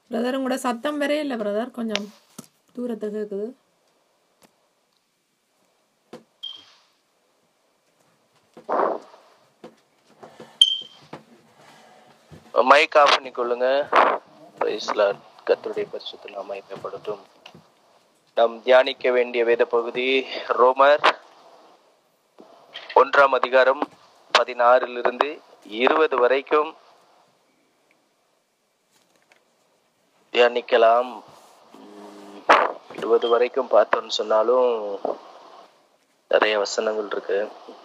Brother உங்களோட சத்தம் வரே இல்லை பிரதர் கொஞ்சம் தூரத்தை கேட்குது மைக் ஆஃப் பண்ணிக்கொள்ளுங்க பிரைஸ் லார்ட் கர்த்தருடைய பரிசுத்த நாம மகிமைப்படட்டும் நாம் தியானிக்க வேண்டிய வேத பகுதி ரோமர் ஒன்றாம் அதிகாரம் பதினாறிலிருந்து இருபது வரைக்கும் தியானிக்கலாம் உம், இருபது வரைக்கும் பார்த்தோம்னு சொன்னாலும் நிறைய வசனங்கள் இருக்கு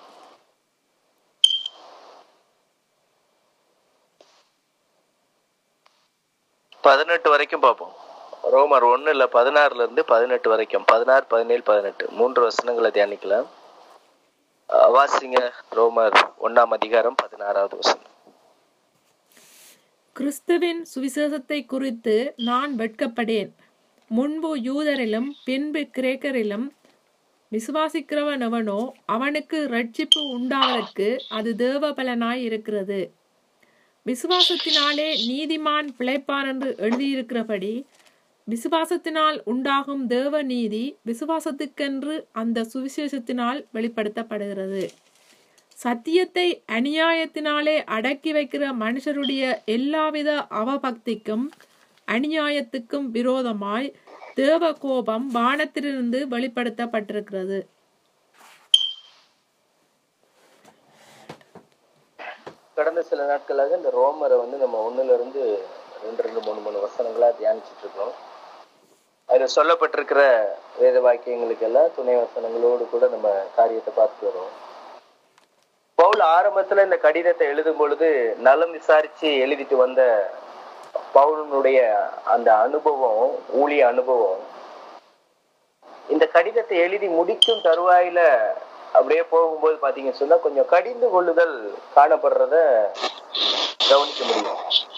பதினெட்டு வரைக்கும் பார்ப்போம் ரோமர் ஒண்ணு இல்ல பதினாறுல இருந்து பதினெட்டு வரைக்கும் பதினாறு பதினேழு பதினெட்டு மூன்று வசனங்களை தியானிக்கலாம் அஹ் வாசிங்க ரோமர் ஒண்ணாம் அதிகாரம் பதினாறாவது வசனம் கிறிஸ்துவின் சுவிசேஷத்தை குறித்து நான் வெட்கப்படேன் முன்பு யூதரிலும் பின்பு கிரேக்கரிலும் விசுவாசிக்கிறவன் எவனோ அவனுக்கு ரட்சிப்பு உண்டாவதற்கு அது தேவபலனாய் இருக்கிறது விசுவாசத்தினாலே நீதிமான் பிழைப்பான் என்று எழுதியிருக்கிறபடி விசுவாசத்தினால் உண்டாகும் தேவ நீதி விசுவாசத்துக்கென்று அந்த சுவிசேஷத்தினால் வெளிப்படுத்தப்படுகிறது சத்தியத்தை அநியாயத்தினாலே அடக்கி வைக்கிற மனுஷருடைய எல்லாவித அவபக்திக்கும் அநியாயத்துக்கும் விரோதமாய் தேவ கோபம் வானத்திலிருந்து வெளிப்படுத்தப்பட்டிருக்கிறது கடந்த சில நாட்களாக இந்த ரோமரை வந்து நம்ம ஒண்ணுல இருந்து ரெண்டு ரெண்டு மூணு மூணு வசனங்களா தியானிச்சுட்டு இருக்கோம் அதுல சொல்லப்பட்டிருக்கிற வேத வாக்கியங்களுக்கு எல்லாம் துணை வசனங்களோடு கூட நம்ம காரியத்தை பார்த்து வரோம் பவுல் ஆரம்பத்துல இந்த கடிதத்தை எழுதும் பொழுது நலம் விசாரிச்சு எழுதிட்டு வந்த பவுலனுடைய அந்த அனுபவம் ஊழிய அனுபவம் இந்த கடிதத்தை எழுதி முடிக்கும் தருவாயில அப்படியே போகும்போது பாத்தீங்கன்னு சொன்னா கொஞ்சம் கடிந்து கொள்ளுதல் காணப்படுறத கவனிக்க முடியும்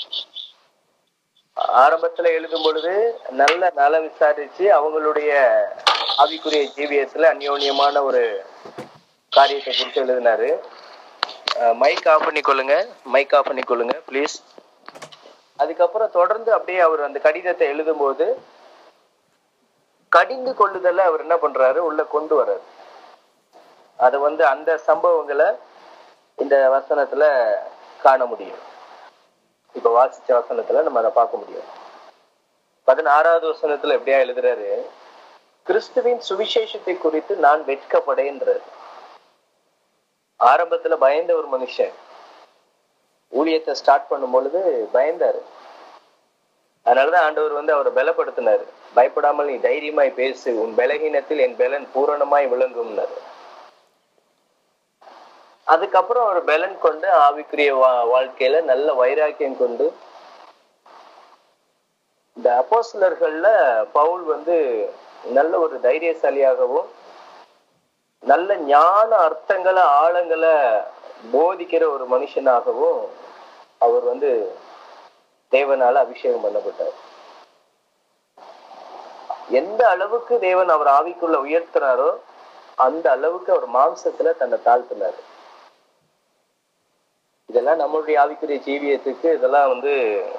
ஆரம்பத்துல எழுதும் பொழுது நல்ல நலம் விசாரிச்சு அவங்களுடைய ஆவிக்குரிய ஜீவியத்துல அந்யோன்யமான ஒரு காரியத்தை குறித்து எழுதினாரு மைக் ஆஃப் பண்ணிக்கொள்ளுங்க மைக் ஆஃப் பண்ணிக்கொள்ளுங்க ப்ளீஸ் அதுக்கப்புறம் தொடர்ந்து அப்படியே அவர் அந்த கடிதத்தை எழுதும்போது கடிந்து கொள்ளுதல அவர் என்ன பண்றாரு உள்ள கொண்டு வர்றாரு அது வந்து அந்த சம்பவங்களை இந்த வசனத்துல காண முடியும் இப்ப வாசிச்ச வசனத்துல நம்ம அதை பார்க்க முடியும் பதினாறாவது வசனத்துல எப்படியா எழுதுறாரு கிறிஸ்துவின் சுவிசேஷத்தை குறித்து நான் வெட்கப்படேன்றாரு ஆரம்பத்துல பயந்த ஒரு மனுஷன் ஊழியத்தை ஸ்டார்ட் பண்ணும் பொழுது பயந்தாரு அதனாலதான் ஆண்டவர் வந்து அவரை பலப்படுத்தினாரு பயப்படாமல் நீ தைரியமாய் பேசு உன் பலகீனத்தில் என் பலன் பூரணமாய் விளங்கும்னாரு அதுக்கப்புறம் அவர் பலன் கொண்டு ஆவிக்குரிய வா- வாழ்க்கையில நல்ல வைராக்கியம் கொண்டு இந்த அப்போஸ்லர்கள்ல பவுல் வந்து நல்ல ஒரு தைரியசாலியாகவும் நல்ல ஞான அர்த்தங்களை ஆழங்களை போதிக்கிற ஒரு மனுஷனாகவும் அவர் வந்து தேவனால அபிஷேகம் பண்ணப்பட்டார் எந்த அளவுக்கு தேவன் அவர் ஆவிக்குள்ள உயர்த்துறாரோ அந்த அளவுக்கு அவர் மாம்சத்துல தன்னை தாழ்த்தினாரு இதெல்லாம் நம்மளுடைய ஆவிக்குரிய ஜீவியத்துக்கு இதெல்லாம் வந்து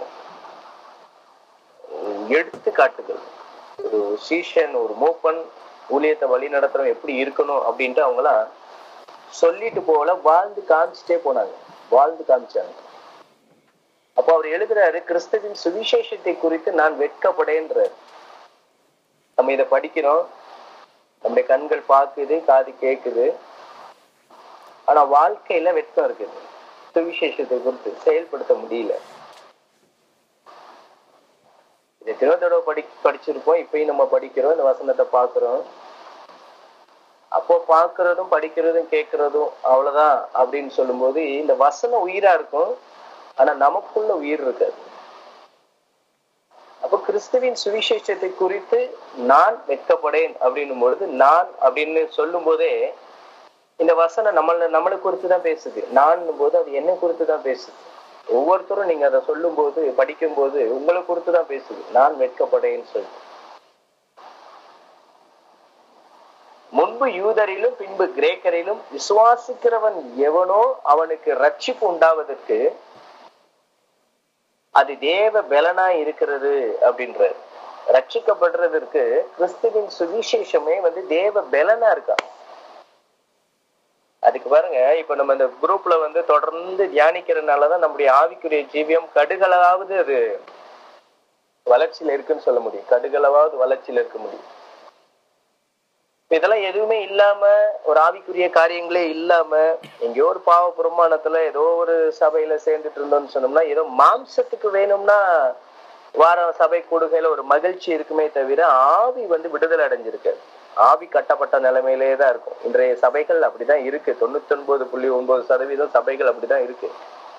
எடுத்துக்காட்டுகள் ஒரு சீஷன் ஒரு மூப்பன் ஊழியத்தை வழி நடத்துறவன் எப்படி இருக்கணும் அப்படின்ட்டு அவங்களாம் சொல்லிட்டு போகல வாழ்ந்து காமிச்சிட்டே போனாங்க வாழ்ந்து காமிச்சாங்க அப்போ அவர் எழுதுறாரு கிறிஸ்துவின் சுவிசேஷத்தை குறித்து நான் வெட்கப்படேன்றார் நம்ம இதை படிக்கிறோம் நம்முடைய கண்கள் பார்க்குது காது கேக்குது ஆனா வாழ்க்கையில வெட்கம் இருக்குது சுவிசேஷத்தை குறித்து செயல்படுத்த முடியல இதை திரும்ப தடவை படி படிச்சிருப்போம் இப்பயும் நம்ம படிக்கிறோம் இந்த வசனத்தை பார்க்கிறோம் அப்போ பார்க்கிறதும் படிக்கிறதும் கேட்கறதும் அவ்வளவுதான் அப்படின்னு சொல்லும்போது இந்த வசனம் உயிரா இருக்கும் ஆனா நமக்குள்ள உயிர் இருக்காது அப்போ கிறிஸ்துவின் சுவிசேஷத்தை குறித்து நான் வெட்கப்படேன் அப்படின்னும் பொழுது நான் அப்படின்னு சொல்லும் போதே இந்த வசனம் நம்மள நம்மளை குறித்து தான் பேசுது நான் போது அது என்ன குறித்து தான் பேசுது ஒவ்வொருத்தரும் நீங்க அதை சொல்லும் போது படிக்கும் போது உங்களை குறித்து தான் பேசுது நான் வெட்கப்படேன்னு சொல்லி முன்பு யூதரிலும் பின்பு கிரேக்கரிலும் விசுவாசிக்கிறவன் எவனோ அவனுக்கு ரட்சிப்பு உண்டாவதற்கு அது தேவ பலனா இருக்கிறது அப்படின்றாரு ரட்சிக்கப்படுறதற்கு கிறிஸ்துவின் சுவிசேஷமே வந்து தேவ பலனா இருக்கா அதுக்கு பாருங்க இப்ப நம்ம இந்த குரூப்ல வந்து தொடர்ந்து தியானிக்கிறதுனாலதான் நம்முடைய ஆவிக்குரிய ஜீவியம் கடுகளவாவது அது வளர்ச்சியில இருக்குன்னு சொல்ல முடியும் கடுகளவாவது வளர்ச்சியில இருக்க முடியும் இதெல்லாம் எதுவுமே இல்லாம ஒரு ஆவிக்குரிய காரியங்களே இல்லாம எங்கேயோ ஒரு பாவ பிரமாணத்துல ஏதோ ஒரு சபையில சேர்ந்துட்டு இருந்தோம்னு சொன்னோம்னா ஏதோ மாம்சத்துக்கு வேணும்னா வார சபை கூடுகையில ஒரு மகிழ்ச்சி இருக்குமே தவிர ஆவி வந்து விடுதலை அடைஞ்சிருக்கு ஆவி கட்டப்பட்ட நிலைமையிலே தான் இருக்கும் இன்றைய சபைகள் அப்படிதான் இருக்கு தொண்ணூத்தி ஒன்பது புள்ளி ஒன்பது சதவீதம் சபைகள் அப்படிதான் இருக்கு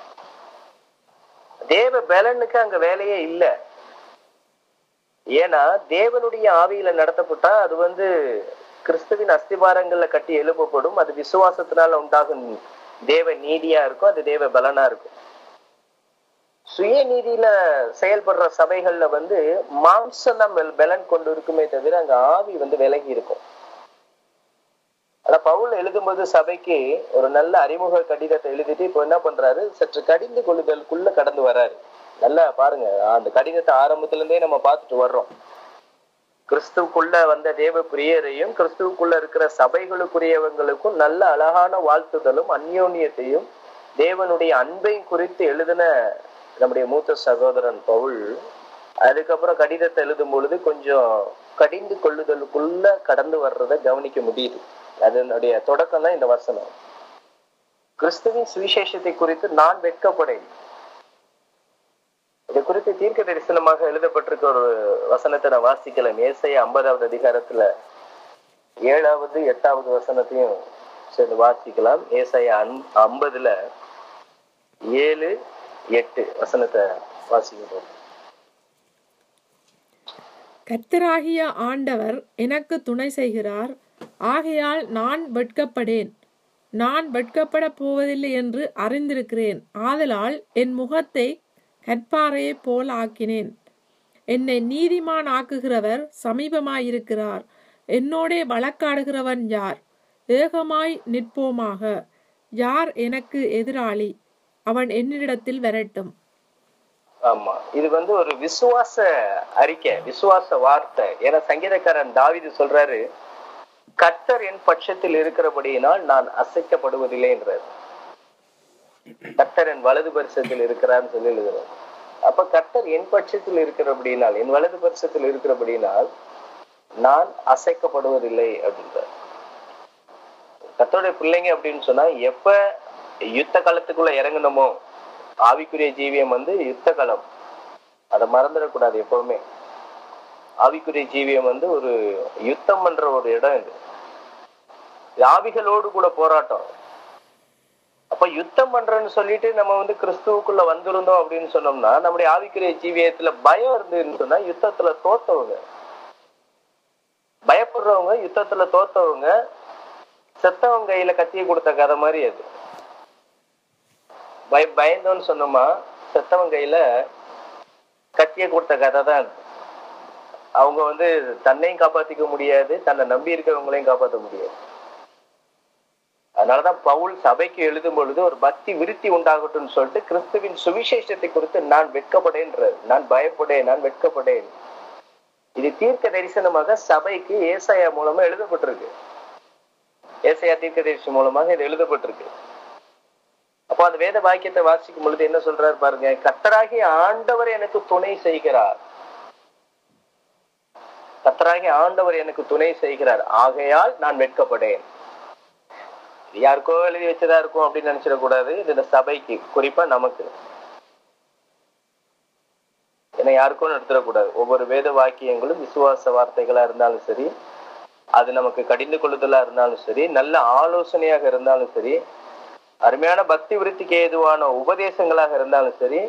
தேவ பலனுக்கு அங்க வேலையே இல்லை ஏன்னா தேவனுடைய ஆவியில நடத்தப்பட்டா அது வந்து கிறிஸ்துவின் அஸ்திபாரங்கள்ல கட்டி எழுப்பப்படும் அது விசுவாசத்தினால உண்டாகும் தேவ நீதியா இருக்கும் அது தேவ பலனா இருக்கும் சுய நீதியில செயல்படுற சபைகள்ல வந்து மாம்சம் தான் பலன் கொண்டு இருக்குமே தவிர அங்க ஆவி வந்து விலகி இருக்கும் ஆனா பவுல் எழுதும்போது சபைக்கு ஒரு நல்ல அறிமுக கடிதத்தை எழுதிட்டு இப்போ என்ன பண்றாரு சற்று கடிந்து கொள்ளுதலுக்குள்ள கடந்து வர்றாரு நல்லா பாருங்க அந்த கடிதத்தை ஆரம்பத்துல இருந்தே நம்ம பார்த்துட்டு வர்றோம் கிறிஸ்துவுக்குள்ள வந்த தேவ பிரியரையும் கிறிஸ்துவுக்குள்ள இருக்கிற சபைகளுக்குரியவங்களுக்கும் நல்ல அழகான வாழ்த்துதலும் அந்யோன்யத்தையும் தேவனுடைய அன்பையும் குறித்து எழுதின நம்முடைய மூத்த சகோதரன் பவுல் அதுக்கப்புறம் கடிதத்தை எழுதும் பொழுது கொஞ்சம் கடிந்து கொள்ளுதலுக்குள்ள கடந்து வர்றதை கவனிக்க முடியுது அதனுடைய தொடக்கம் தான் இந்த வசனம் கிறிஸ்துவின் சுவிசேஷத்தை குறித்து நான் வெட்கப்படேன் இது குறித்து தீர்க்க தரிசனமாக எழுதப்பட்டிருக்க ஒரு வசனத்தை நான் வாசிக்கலாம் ஏசைய ஐம்பதாவது அதிகாரத்துல ஏழாவது எட்டாவது வசனத்தையும் சேர்ந்து வாசிக்கலாம் ஏசைய ஐம்பதுல ஏழு எட்டு வசனத்தை வாசிக்கிறோம் கர்த்தராகிய ஆண்டவர் எனக்கு துணை செய்கிறார் ஆகையால் நான் வெட்கப்படேன் நான் வெட்கப்பட போவதில்லை என்று அறிந்திருக்கிறேன் ஆதலால் என் முகத்தை கற்பாறையைப் போல் ஆக்கினேன் என்னை நீதிமான் ஆக்குகிறவர் சமீபமாயிருக்கிறார் என்னோடே வழக்காடுகிறவன் யார் ஏகமாய் நிற்போமாக யார் எனக்கு எதிராளி அவன் என்னிடத்தில் வரட்டும் ஆமா இது வந்து ஒரு விசுவாச அறிக்கை விசுவாச வார்த்தை ஏன்னா சங்கீதக்காரன் தாவிது சொல்றாரு கர்த்தர் என் பட்சத்தில் இருக்கிறபடியினால் நான் அசைக்கப்படுவதில்லை என்றார் கர்த்தர் என் வலது பரிசத்தில் இருக்கிறான்னு சொல்லி எழுதுறார் அப்ப கர்த்தர் என் பட்சத்தில் இருக்கிறபடியினால் என் வலது பரிசத்தில் இருக்கிறபடியினால் நான் அசைக்கப்படுவதில்லை அப்படின்றார் கர்த்தருடைய பிள்ளைங்க அப்படின்னு சொன்னா எப்ப யுத்த காலத்துக்குள்ள இறங்கணுமோ ஆவிக்குரிய ஜீவியம் வந்து யுத்த களம் அதை மறந்துடக்கூடாது எப்பவுமே ஆவிக்குரிய ஜீவியம் வந்து ஒரு யுத்தம் பண்ற ஒரு இடம் இது இது ஆவிகளோடு கூட போராட்டம் அப்ப யுத்தம் பண்றேன்னு சொல்லிட்டு நம்ம வந்து கிறிஸ்துவுக்குள்ள வந்திருந்தோம் அப்படின்னு சொன்னோம்னா நம்முடைய ஆவிக்குரிய ஜீவியத்துல பயம் இருந்ததுன்னு சொன்னா யுத்தத்துல தோத்தவங்க பயப்படுறவங்க யுத்தத்துல தோத்தவங்க செத்தவங்க கையில கத்திய கொடுத்த கதை மாதிரி அது பய பயந்தோன்னு சொன்னோமா செத்தவன் கையில கத்திய கொடுத்த கதை தான் அது. அவங்க வந்து தன்னையும் காப்பாத்திக்க முடியாது தன்னை நம்பி இருக்கிறவங்களையும் காப்பாற்ற முடியாது அதனாலதான் பவுல் சபைக்கு எழுதும் பொழுது ஒரு பக்தி விருத்தி உண்டாகட்டும்னு சொல்லிட்டு கிறிஸ்துவின் சுவிசேஷத்தை குறித்து நான் வெட்கப்படேன்றார் நான் பயப்படேன் நான் வெட்கப்படேன் இது தீர்க்க தரிசனமாக சபைக்கு ஏசாயா மூலமா எழுதப்பட்டிருக்கு ஏசாயா தீர்க்க தரிசி மூலமாக இது எழுதப்பட்டிருக்கு அப்போ அந்த வேத வாக்கியத்தை வாசிக்கும் பொழுது என்ன சொல்றாரு பாருங்க கத்தராகி ஆண்டவர் எனக்கு துணை செய்கிறார் கத்தராகி ஆண்டவர் எனக்கு துணை செய்கிறார் ஆகையால் நான் வெட்கப்படேன் இது யாருக்கோ எழுதி வச்சதா இருக்கும் அப்படின்னு நினைச்சிடக்கூடாது இது இந்த சபைக்கு குறிப்பா நமக்கு ஏன்னா யாருக்கும் எடுத்துடக்கூடாது ஒவ்வொரு வேத வாக்கியங்களும் விசுவாச வார்த்தைகளா இருந்தாலும் சரி அது நமக்கு கடிந்து கொள்ளுதலா இருந்தாலும் சரி நல்ல ஆலோசனையாக இருந்தாலும் சரி அருமையான பக்தி விருத்திக்கு ஏதுவான உபதேசங்களாக இருந்தாலும் சரி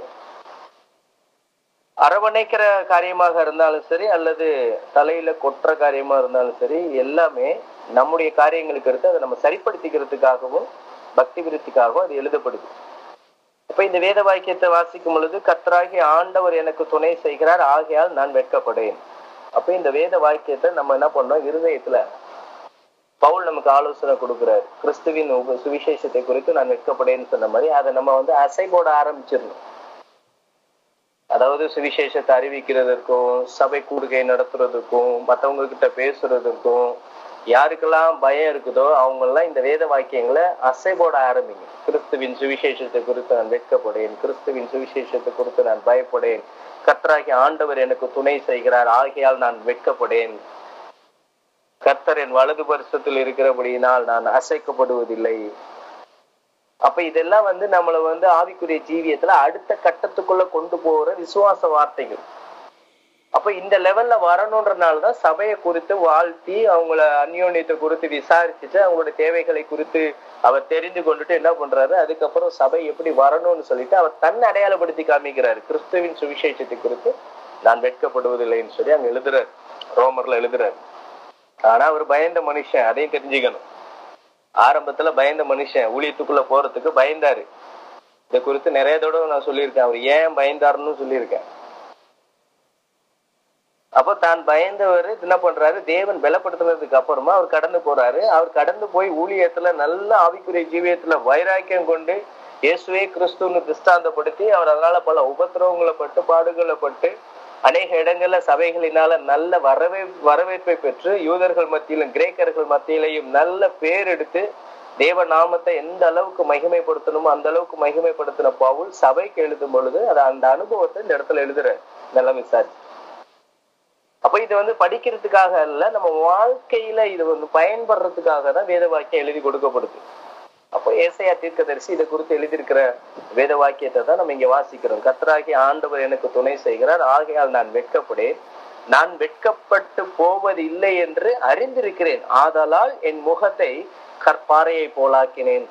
அரவணைக்கிற காரியமாக இருந்தாலும் சரி அல்லது தலையில கொற்ற காரியமா இருந்தாலும் சரி எல்லாமே நம்முடைய காரியங்களுக்கு எடுத்து அதை நம்ம சரிப்படுத்திக்கிறதுக்காகவும் பக்தி விருத்திக்காகவும் அது எழுதப்படுது இப்ப இந்த வேத வாக்கியத்தை வாசிக்கும் பொழுது கத்தராகி ஆண்டவர் எனக்கு துணை செய்கிறார் ஆகையால் நான் வெட்கப்படேன் அப்ப இந்த வேத வாக்கியத்தை நம்ம என்ன பண்ணோம் இருதயத்துல பவுல் நமக்கு ஆலோசனை கொடுக்கிறார் கிறிஸ்துவின் உப சுவிசேஷத்தை குறித்து நான் வெட்கப்படேன்னு சொன்ன மாதிரி அதை நம்ம வந்து அசை போட ஆரம்பிச்சிடணும் அதாவது சுவிசேஷத்தை அறிவிக்கிறதற்கும் சபை கூடுகை நடத்துறதுக்கும் மத்தவங்க கிட்ட பேசுறதுக்கும் யாருக்கெல்லாம் பயம் இருக்குதோ அவங்க எல்லாம் இந்த வேத வாக்கியங்களை அசை போட ஆரம்பிங்க கிறிஸ்துவின் சுவிசேஷத்தை குறித்து நான் வெட்கப்படேன் கிறிஸ்துவின் சுவிசேஷத்தை குறித்து நான் பயப்படேன் கர்த்தராகிய ஆண்டவர் எனக்கு துணை செய்கிறார் ஆகையால் நான் வெட்கப்படேன் கர்த்தர் என் வலது பரிசத்தில் இருக்கிறபடியினால் நான் அசைக்கப்படுவதில்லை அப்ப இதெல்லாம் வந்து நம்மளை வந்து ஆவிக்குரிய ஜீவியத்துல அடுத்த கட்டத்துக்குள்ள கொண்டு போகிற விசுவாச வார்த்தைகள் அப்ப இந்த லெவல்ல வரணுன்றனாலதான் சபையை குறித்து வாழ்த்தி அவங்கள அந்யோன்யத்தை குறித்து விசாரிச்சுட்டு அவங்களோட தேவைகளை குறித்து அவர் தெரிந்து கொண்டுட்டு என்ன பண்றாரு அதுக்கப்புறம் சபை எப்படி வரணும்னு சொல்லிட்டு அவர் தன்னை அடையாளப்படுத்தி காமிக்கிறாரு கிறிஸ்துவின் சுவிசேஷத்தை குறித்து நான் வெட்கப்படுவதில்லைன்னு சொல்லி அங்க எழுதுறாரு ரோமர்ல எழுதுறாரு ஆனா அவர் பயந்த மனுஷன் அதையும் தெரிஞ்சுக்கணும் ஆரம்பத்துல பயந்த மனுஷன் ஊழியத்துக்குள்ள போறதுக்கு பயந்தாரு இதை குறித்து நிறைய தடவை நான் சொல்லியிருக்கேன் அவர் ஏன் பயந்தாருன்னு சொல்லியிருக்கேன் அப்போ தான் பயந்தவர் என்ன பண்றாரு தேவன் பலப்படுத்தினதுக்கு அப்புறமா அவர் கடந்து போறாரு அவர் கடந்து போய் ஊழியத்துல நல்ல ஆவிக்குரிய ஜீவியத்துல வைராக்கியம் கொண்டு இயேசுவே கிறிஸ்துன்னு திஷ்டாந்தப்படுத்தி அவர் அதனால பல உபத்திரவங்களை பட்டு பாடுகளை பட்டு அநேக இடங்கள்ல சபைகளினால நல்ல வரவே வரவேற்பை பெற்று யூதர்கள் மத்தியிலும் கிரேக்கர்கள் மத்தியிலையும் நல்ல பேர் எடுத்து தேவ நாமத்தை எந்த அளவுக்கு மகிமைப்படுத்தணுமோ அந்த அளவுக்கு மகிமைப்படுத்தின பவுல் சபைக்கு எழுதும் பொழுது அது அந்த அனுபவத்தை இந்த இடத்துல எழுதுற நல்லா விசாரிச்சு அப்ப இது வந்து படிக்கிறதுக்காக இல்ல நம்ம வாழ்க்கையில இது வந்து பயன்படுறதுக்காக தான் வேத வாக்கியம் எழுதி கொடுக்கப்படுது அப்போ ஏசையா தீர்க்கதரிசி இதை குறித்து எழுதியிருக்கிற வேத வாக்கியத்தை தான் நம்ம இங்க வாசிக்கிறோம் கத்தராகி ஆண்டவர் எனக்கு துணை செய்கிறார் ஆகையால் நான் வெட்கப்படேன் நான் வெட்கப்பட்டு போவது இல்லை என்று அறிந்திருக்கிறேன் ஆதலால் என் முகத்தை கற்பாறையை போலாக்கினேன்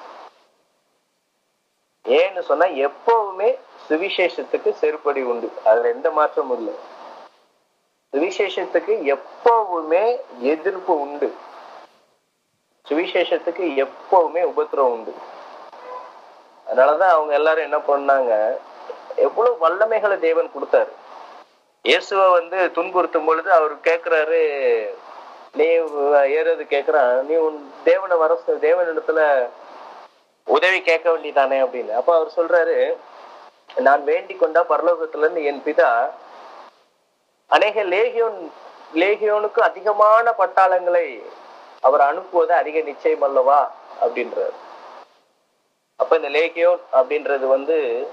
ஏன்னு சொன்னா எப்பவுமே சுவிசேஷத்துக்கு செருப்படி உண்டு அதுல எந்த மாற்றமும் இல்லை சுவிசேஷத்துக்கு எப்பவுமே எதிர்ப்பு உண்டு சுவிசேஷத்துக்கு எப்பவுமே உபத்திரம் உண்டு அதனாலதான் அவங்க எல்லாரும் என்ன பண்ணாங்க எவ்வளவு வல்லமைகளை தேவன் கொடுத்தாரு இயேசுவை வந்து துன்புறுத்தும் பொழுது அவர் கேக்குறாரு நீ ஏறது கேக்குறான் நீ உன் தேவனை வர சொ- தேவனிடத்துல உதவி கேட்க வேண்டியதானே அப்படின்னு அப்ப அவர் சொல்றாரு நான் வேண்டிக் கொண்டா பரலோகத்துல இருந்து என் பிதா அநேக லேகியோன் லேகியோனுக்கு அதிகமான பட்டாளங்களை அவர் அனுப்புவது அதிக நிச்சயம் அல்லவா அப்படின்றார் அப்ப இந்த லேகியோன் அப்படின்றது வந்து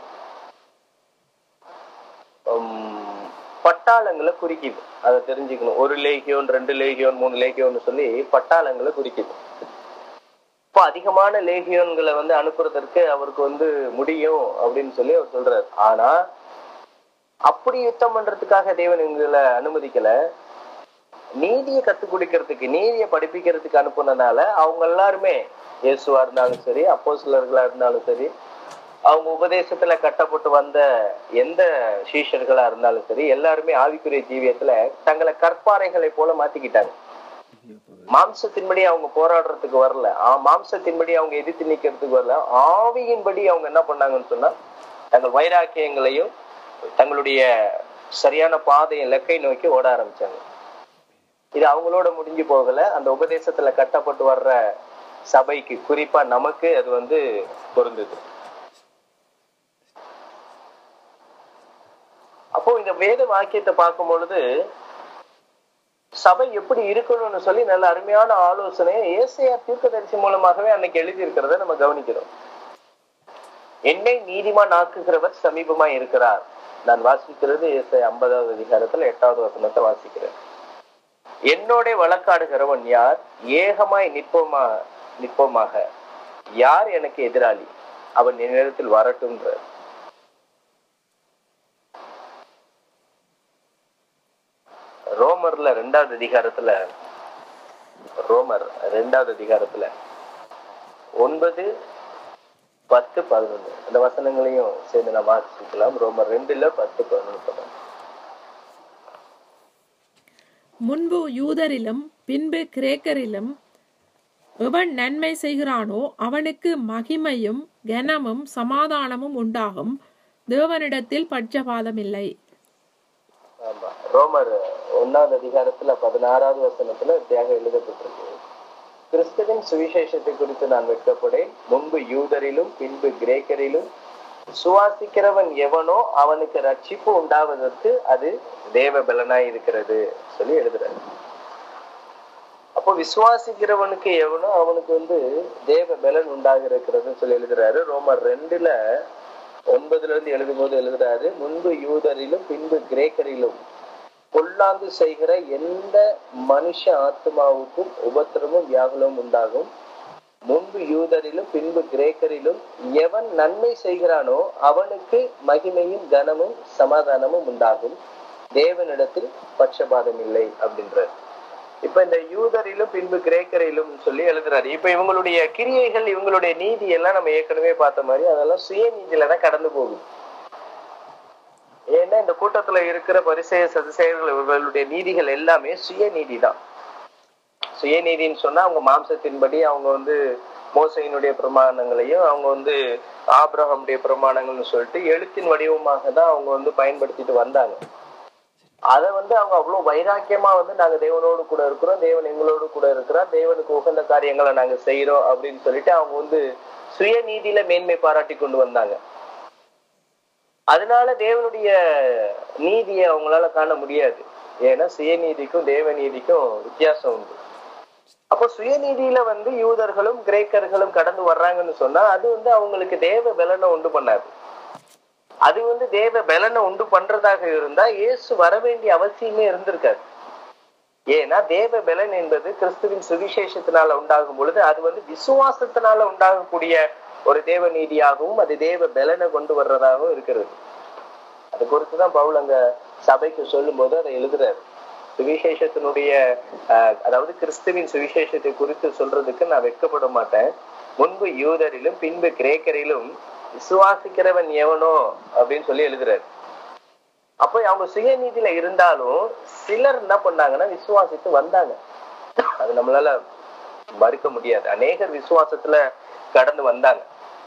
உம், பட்டாளங்களை குறிக்குது அதை தெரிஞ்சுக்கணும் ஒரு லேகியோன் ரெண்டு லேகியோன் மூணு லேகியோன்னு சொல்லி பட்டாளங்களை குறிக்குது இப்போ அதிகமான லேகியோன்களை வந்து அனுப்புறதற்கு அவருக்கு வந்து முடியும் அப்படின்னு சொல்லி அவர் சொல்றாரு ஆனா அப்படி யுத்தம் பண்றதுக்காக தேவன் எங்களை அனுமதிக்கல நீதியை கத்துக் கொடுக்கறதுக்கு நீதியை படிப்பிக்கிறதுக்கு அனுப்புனதுனால அவங்க எல்லாருமே இயேசுவா இருந்தாலும் சரி அப்போஸ்தலர்களா இருந்தாலும் சரி அவங்க உபதேசத்துல கட்டப்பட்டு வந்த எந்த சீஷர்களா இருந்தாலும் சரி எல்லாருமே ஆவிக்குரிய ஜீவியத்துல தங்களை கற்பாறைகளை போல மாத்திக்கிட்டாங்க மாம்சத்தின்படி அவங்க போராடுறதுக்கு வரல ஆ- மாம்சத்தின்படி அவங்க எதிர்த்து நிக்கிறதுக்கு வரல ஆவியின்படி அவங்க என்ன பண்ணாங்கன்னு சொன்னா தங்கள் வைராக்கியங்களையும் தங்களுடைய சரியான பாதையை இலக்கை நோக்கி ஓட ஆரம்பிச்சாங்க இது அவங்களோட முடிஞ்சு போகல அந்த உபதேசத்துல கட்டப்பட்டு வர்ற சபைக்கு குறிப்பா நமக்கு அது வந்து பொருந்தது அப்போ இந்த வேத வாக்கியத்தை பார்க்கும் பொழுது சபை எப்படி இருக்கணும்னு சொல்லி நல்ல அருமையான ஆலோசனையை ஏசையா தீர்க்கதரிசி மூலமாகவே அன்னைக்கு எழுதி இருக்கிறத நம்ம கவனிக்கிறோம் என்னை நீதிமான் ஆக்குகிறவர் சமீபமா இருக்கிறார் நான் வாசிக்கிறது ஏசை ஐம்பதாவது அதிகாரத்துல எட்டாவது வசனத்தை வாசிக்கிறேன் என்னோட வழக்காடுகிறவன் யார் ஏகமாய் நிற்போமா நிற்போமாக யார் எனக்கு எதிராளி அவன் என்னிடத்தில் வரட்டும்ன்ற ரோமர்ல ரெண்டாவது அதிகாரத்துல ரோமர் ரெண்டாவது அதிகாரத்துல ஒன்பது பத்து பதினொன்று அந்த வசனங்களையும் சேர்ந்து நம்ம வாசிக்கலாம் ரோமர் ரெண்டுல பத்து பதினொன்று பதினொன்று முன்பு யூதரிலும் பின்பு கிரேக்கரிலும் எவன் நன்மை செய்கிறானோ அவனுக்கு மகிமையும் கனமும் சமாதானமும் உண்டாகும் தேவனிடத்தில் பட்சபாதம் இல்லை ஆமா ரோமர் ஒன்னாவது அதிகாரத்துல பதினாறாவது வசனத்துல தியாக எழுதப்பட்டிருக்கு கிறிஸ்துவின் சுவிசேஷத்தை குறித்து நான் வெட்கப்படேன் முன்பு யூதரிலும் பின்பு கிரேக்கரிலும் சுவாசிக்கிறவன் எவனோ அவனுக்கு ரட்சிப்பு உண்டாவதற்கு அது தேவ பலனாய் இருக்கிறது சொல்லி எழுதுறாரு அப்போ விசுவாசிக்கிறவனுக்கு எவனோ அவனுக்கு வந்து தேவ பலன் உண்டாக இருக்கிறதுன்னு சொல்லி எழுதுறாரு ரோமர் ரெண்டுல ஒன்பதுல இருந்து எழுதும் போது எழுதுறாரு முன்பு யூதரிலும் பின்பு கிரேக்கரிலும் பொல்லாங்கு செய்கிற எந்த மனுஷ ஆத்மாவுக்கும் உபத்திரமும் வியாகுலமும் உண்டாகும் முன்பு யூதரிலும் பின்பு கிரேக்கரிலும் எவன் நன்மை செய்கிறானோ அவனுக்கு மகிமையும் கனமும் சமாதானமும் உண்டாகும் தேவனிடத்தில் பட்சபாதம் இல்லை அப்படின்றார் இப்ப இந்த யூதரிலும் பின்பு கிரேக்கரிலும் சொல்லி எழுதுறாரு இப்ப இவங்களுடைய கிரியைகள் இவங்களுடைய நீதி எல்லாம் நம்ம ஏற்கனவே பார்த்த மாதிரி அதெல்லாம் சுய நீதியில தான் கடந்து போகுது ஏன்னா இந்த கூட்டத்துல இருக்கிற பரிசெய சதுசெயர்கள் இவர்களுடைய நீதிகள் எல்லாமே சுய நீதி தான் சுயநீதின்னு சொன்னா அவங்க மாம்சத்தின்படி அவங்க வந்து மோசையினுடைய பிரமாணங்களையும் அவங்க வந்து ஆப்ரஹாமுடைய பிரமாணங்கள்னு சொல்லிட்டு எழுத்தின் வடிவமாக தான் அவங்க வந்து பயன்படுத்திட்டு வந்தாங்க அதை வந்து அவங்க அவ்வளவு வைராக்கியமா வந்து நாங்க தேவனோடு கூட இருக்கிறோம் தேவன் எங்களோடு கூட இருக்கிறார் தேவனுக்கு உகந்த காரியங்களை நாங்க செய்யறோம் அப்படின்னு சொல்லிட்டு அவங்க வந்து சுயநீதியில மேன்மை பாராட்டி கொண்டு வந்தாங்க அதனால தேவனுடைய நீதியை அவங்களால காண முடியாது ஏன்னா சுயநீதிக்கும் தேவ நீதிக்கும் வித்தியாசம் உண்டு அப்போ சுயநீதியில வந்து யூதர்களும் கிரேக்கர்களும் கடந்து வர்றாங்கன்னு சொன்னா அது வந்து அவங்களுக்கு தேவ பலனை உண்டு பண்ணாது அது வந்து தேவ பலனை உண்டு பண்றதாக இருந்தா இயேசு வர வேண்டிய அவசியமே இருந்திருக்காது ஏன்னா தேவ பலன் என்பது கிறிஸ்துவின் சுவிசேஷத்தினால உண்டாகும் பொழுது அது வந்து விசுவாசத்தினால உண்டாகக்கூடிய ஒரு தேவ நீதியாகவும் அது தேவ பலனை கொண்டு வர்றதாகவும் இருக்கிறது அது குறித்துதான் பவுல் அங்க சபைக்கு சொல்லும் போது அதை எழுதுறாரு சுவிசேஷத்தினுடைய அஹ், அதாவது கிறிஸ்துவின் சுவிசேஷத்தை குறித்து சொல்றதுக்கு நான் வெட்கப்பட மாட்டேன் முன்பு யூதரிலும் பின்பு கிரேக்கரிலும் விசுவாசிக்கிறவன் எவனோ அப்படின்னு சொல்லி எழுதுறாரு அப்போ அவங்க சுயநீதியில இருந்தாலும் சிலர் என்ன பண்ணாங்கன்னா விசுவாசித்து வந்தாங்க அது நம்மளால மறுக்க முடியாது அநேகர் விசுவாசத்துல கடந்து வந்தாங்க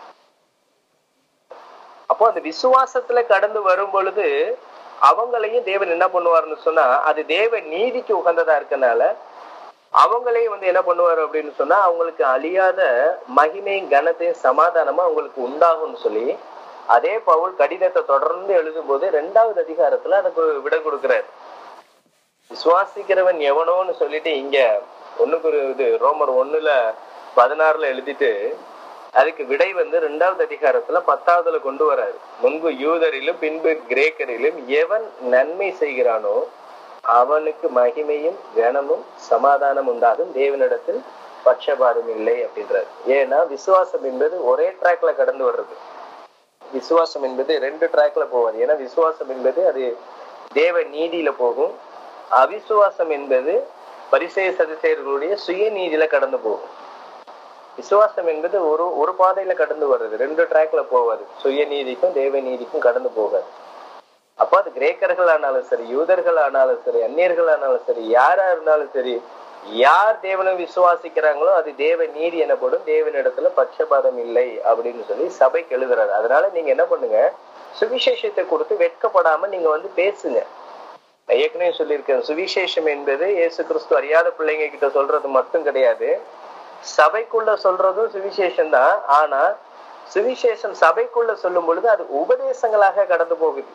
அப்போ அந்த விசுவாசத்துல கடந்து வரும் பொழுது அவங்களையும் தேவன் என்ன பண்ணுவாருன்னு சொன்னா அது தேவ நீதிக்கு உகந்ததா இருக்கனால அவங்களையும் வந்து என்ன பண்ணுவாரு அப்படின்னு சொன்னா அவங்களுக்கு அழியாத மகிமையும் கனத்தையும் சமாதானமும் அவங்களுக்கு உண்டாகும்னு சொல்லி அதே பவுல் கடிதத்தை தொடர்ந்து எழுதும்போது ரெண்டாவது அதிகாரத்துல அதுக்கு விட கொடுக்கிறாரு விசுவாசிக்கிறவன் எவனோன்னு சொல்லிட்டு இங்க ஒண்ணுக்கு ஒரு இது ரோமர் ஒண்ணுல பதினாறுல எழுதிட்டு அதுக்கு விடை வந்து ரெண்டாவது அதிகாரத்துல பத்தாவதுல கொண்டு வராரு முன்பு யூதரிலும் பின்பு கிரேக்கரிலும் எவன் நன்மை செய்கிறானோ அவனுக்கு மகிமையும் கனமும் சமாதானம் உண்டாகும் தேவனிடத்தில் பட்சபாதம் இல்லை அப்படின்றாரு ஏன்னா விசுவாசம் என்பது ஒரே ட்ராக்ல கடந்து வர்றது விசுவாசம் என்பது ரெண்டு ட்ராக்ல போவாது ஏன்னா விசுவாசம் என்பது அது தேவ நீதியில போகும் அவிசுவாசம் என்பது பரிசெய சதிசெயர்களுடைய சுய நீதியில கடந்து போகும் விசுவாசம் என்பது ஒரு ஒரு பாதையில கடந்து வர்றது ரெண்டு ட்ராக்ல போவாது சுய நீதிக்கும் தேவ நீதிக்கும் கடந்து போகாது அப்ப அது கிரேக்கர்கள் ஆனாலும் சரி யூதர்கள் ஆனாலும் சரி அந்நியர்கள் ஆனாலும் சரி யாரா இருந்தாலும் சரி யார் தேவனை விசுவாசிக்கிறாங்களோ அது தேவ நீதி எனப்படும் தேவனிடத்துல பட்சபாதம் இல்லை அப்படின்னு சொல்லி சபைக்கு எழுதுறாரு அதனால நீங்க என்ன பண்ணுங்க சுவிசேஷத்தை கொடுத்து வெட்கப்படாம நீங்க வந்து பேசுங்க நான் ஏற்கனவே சொல்லியிருக்கேன் சுவிசேஷம் என்பது இயேசு கிறிஸ்து அறியாத பிள்ளைங்க கிட்ட சொல்றது மட்டும் கிடையாது சபைக்குள்ள சொல்றதும் சுவிசேஷம் தான் ஆனா சுவிசேஷம் சபைக்குள்ள சொல்லும் பொழுது அது உபதேசங்களாக கடந்து போகுது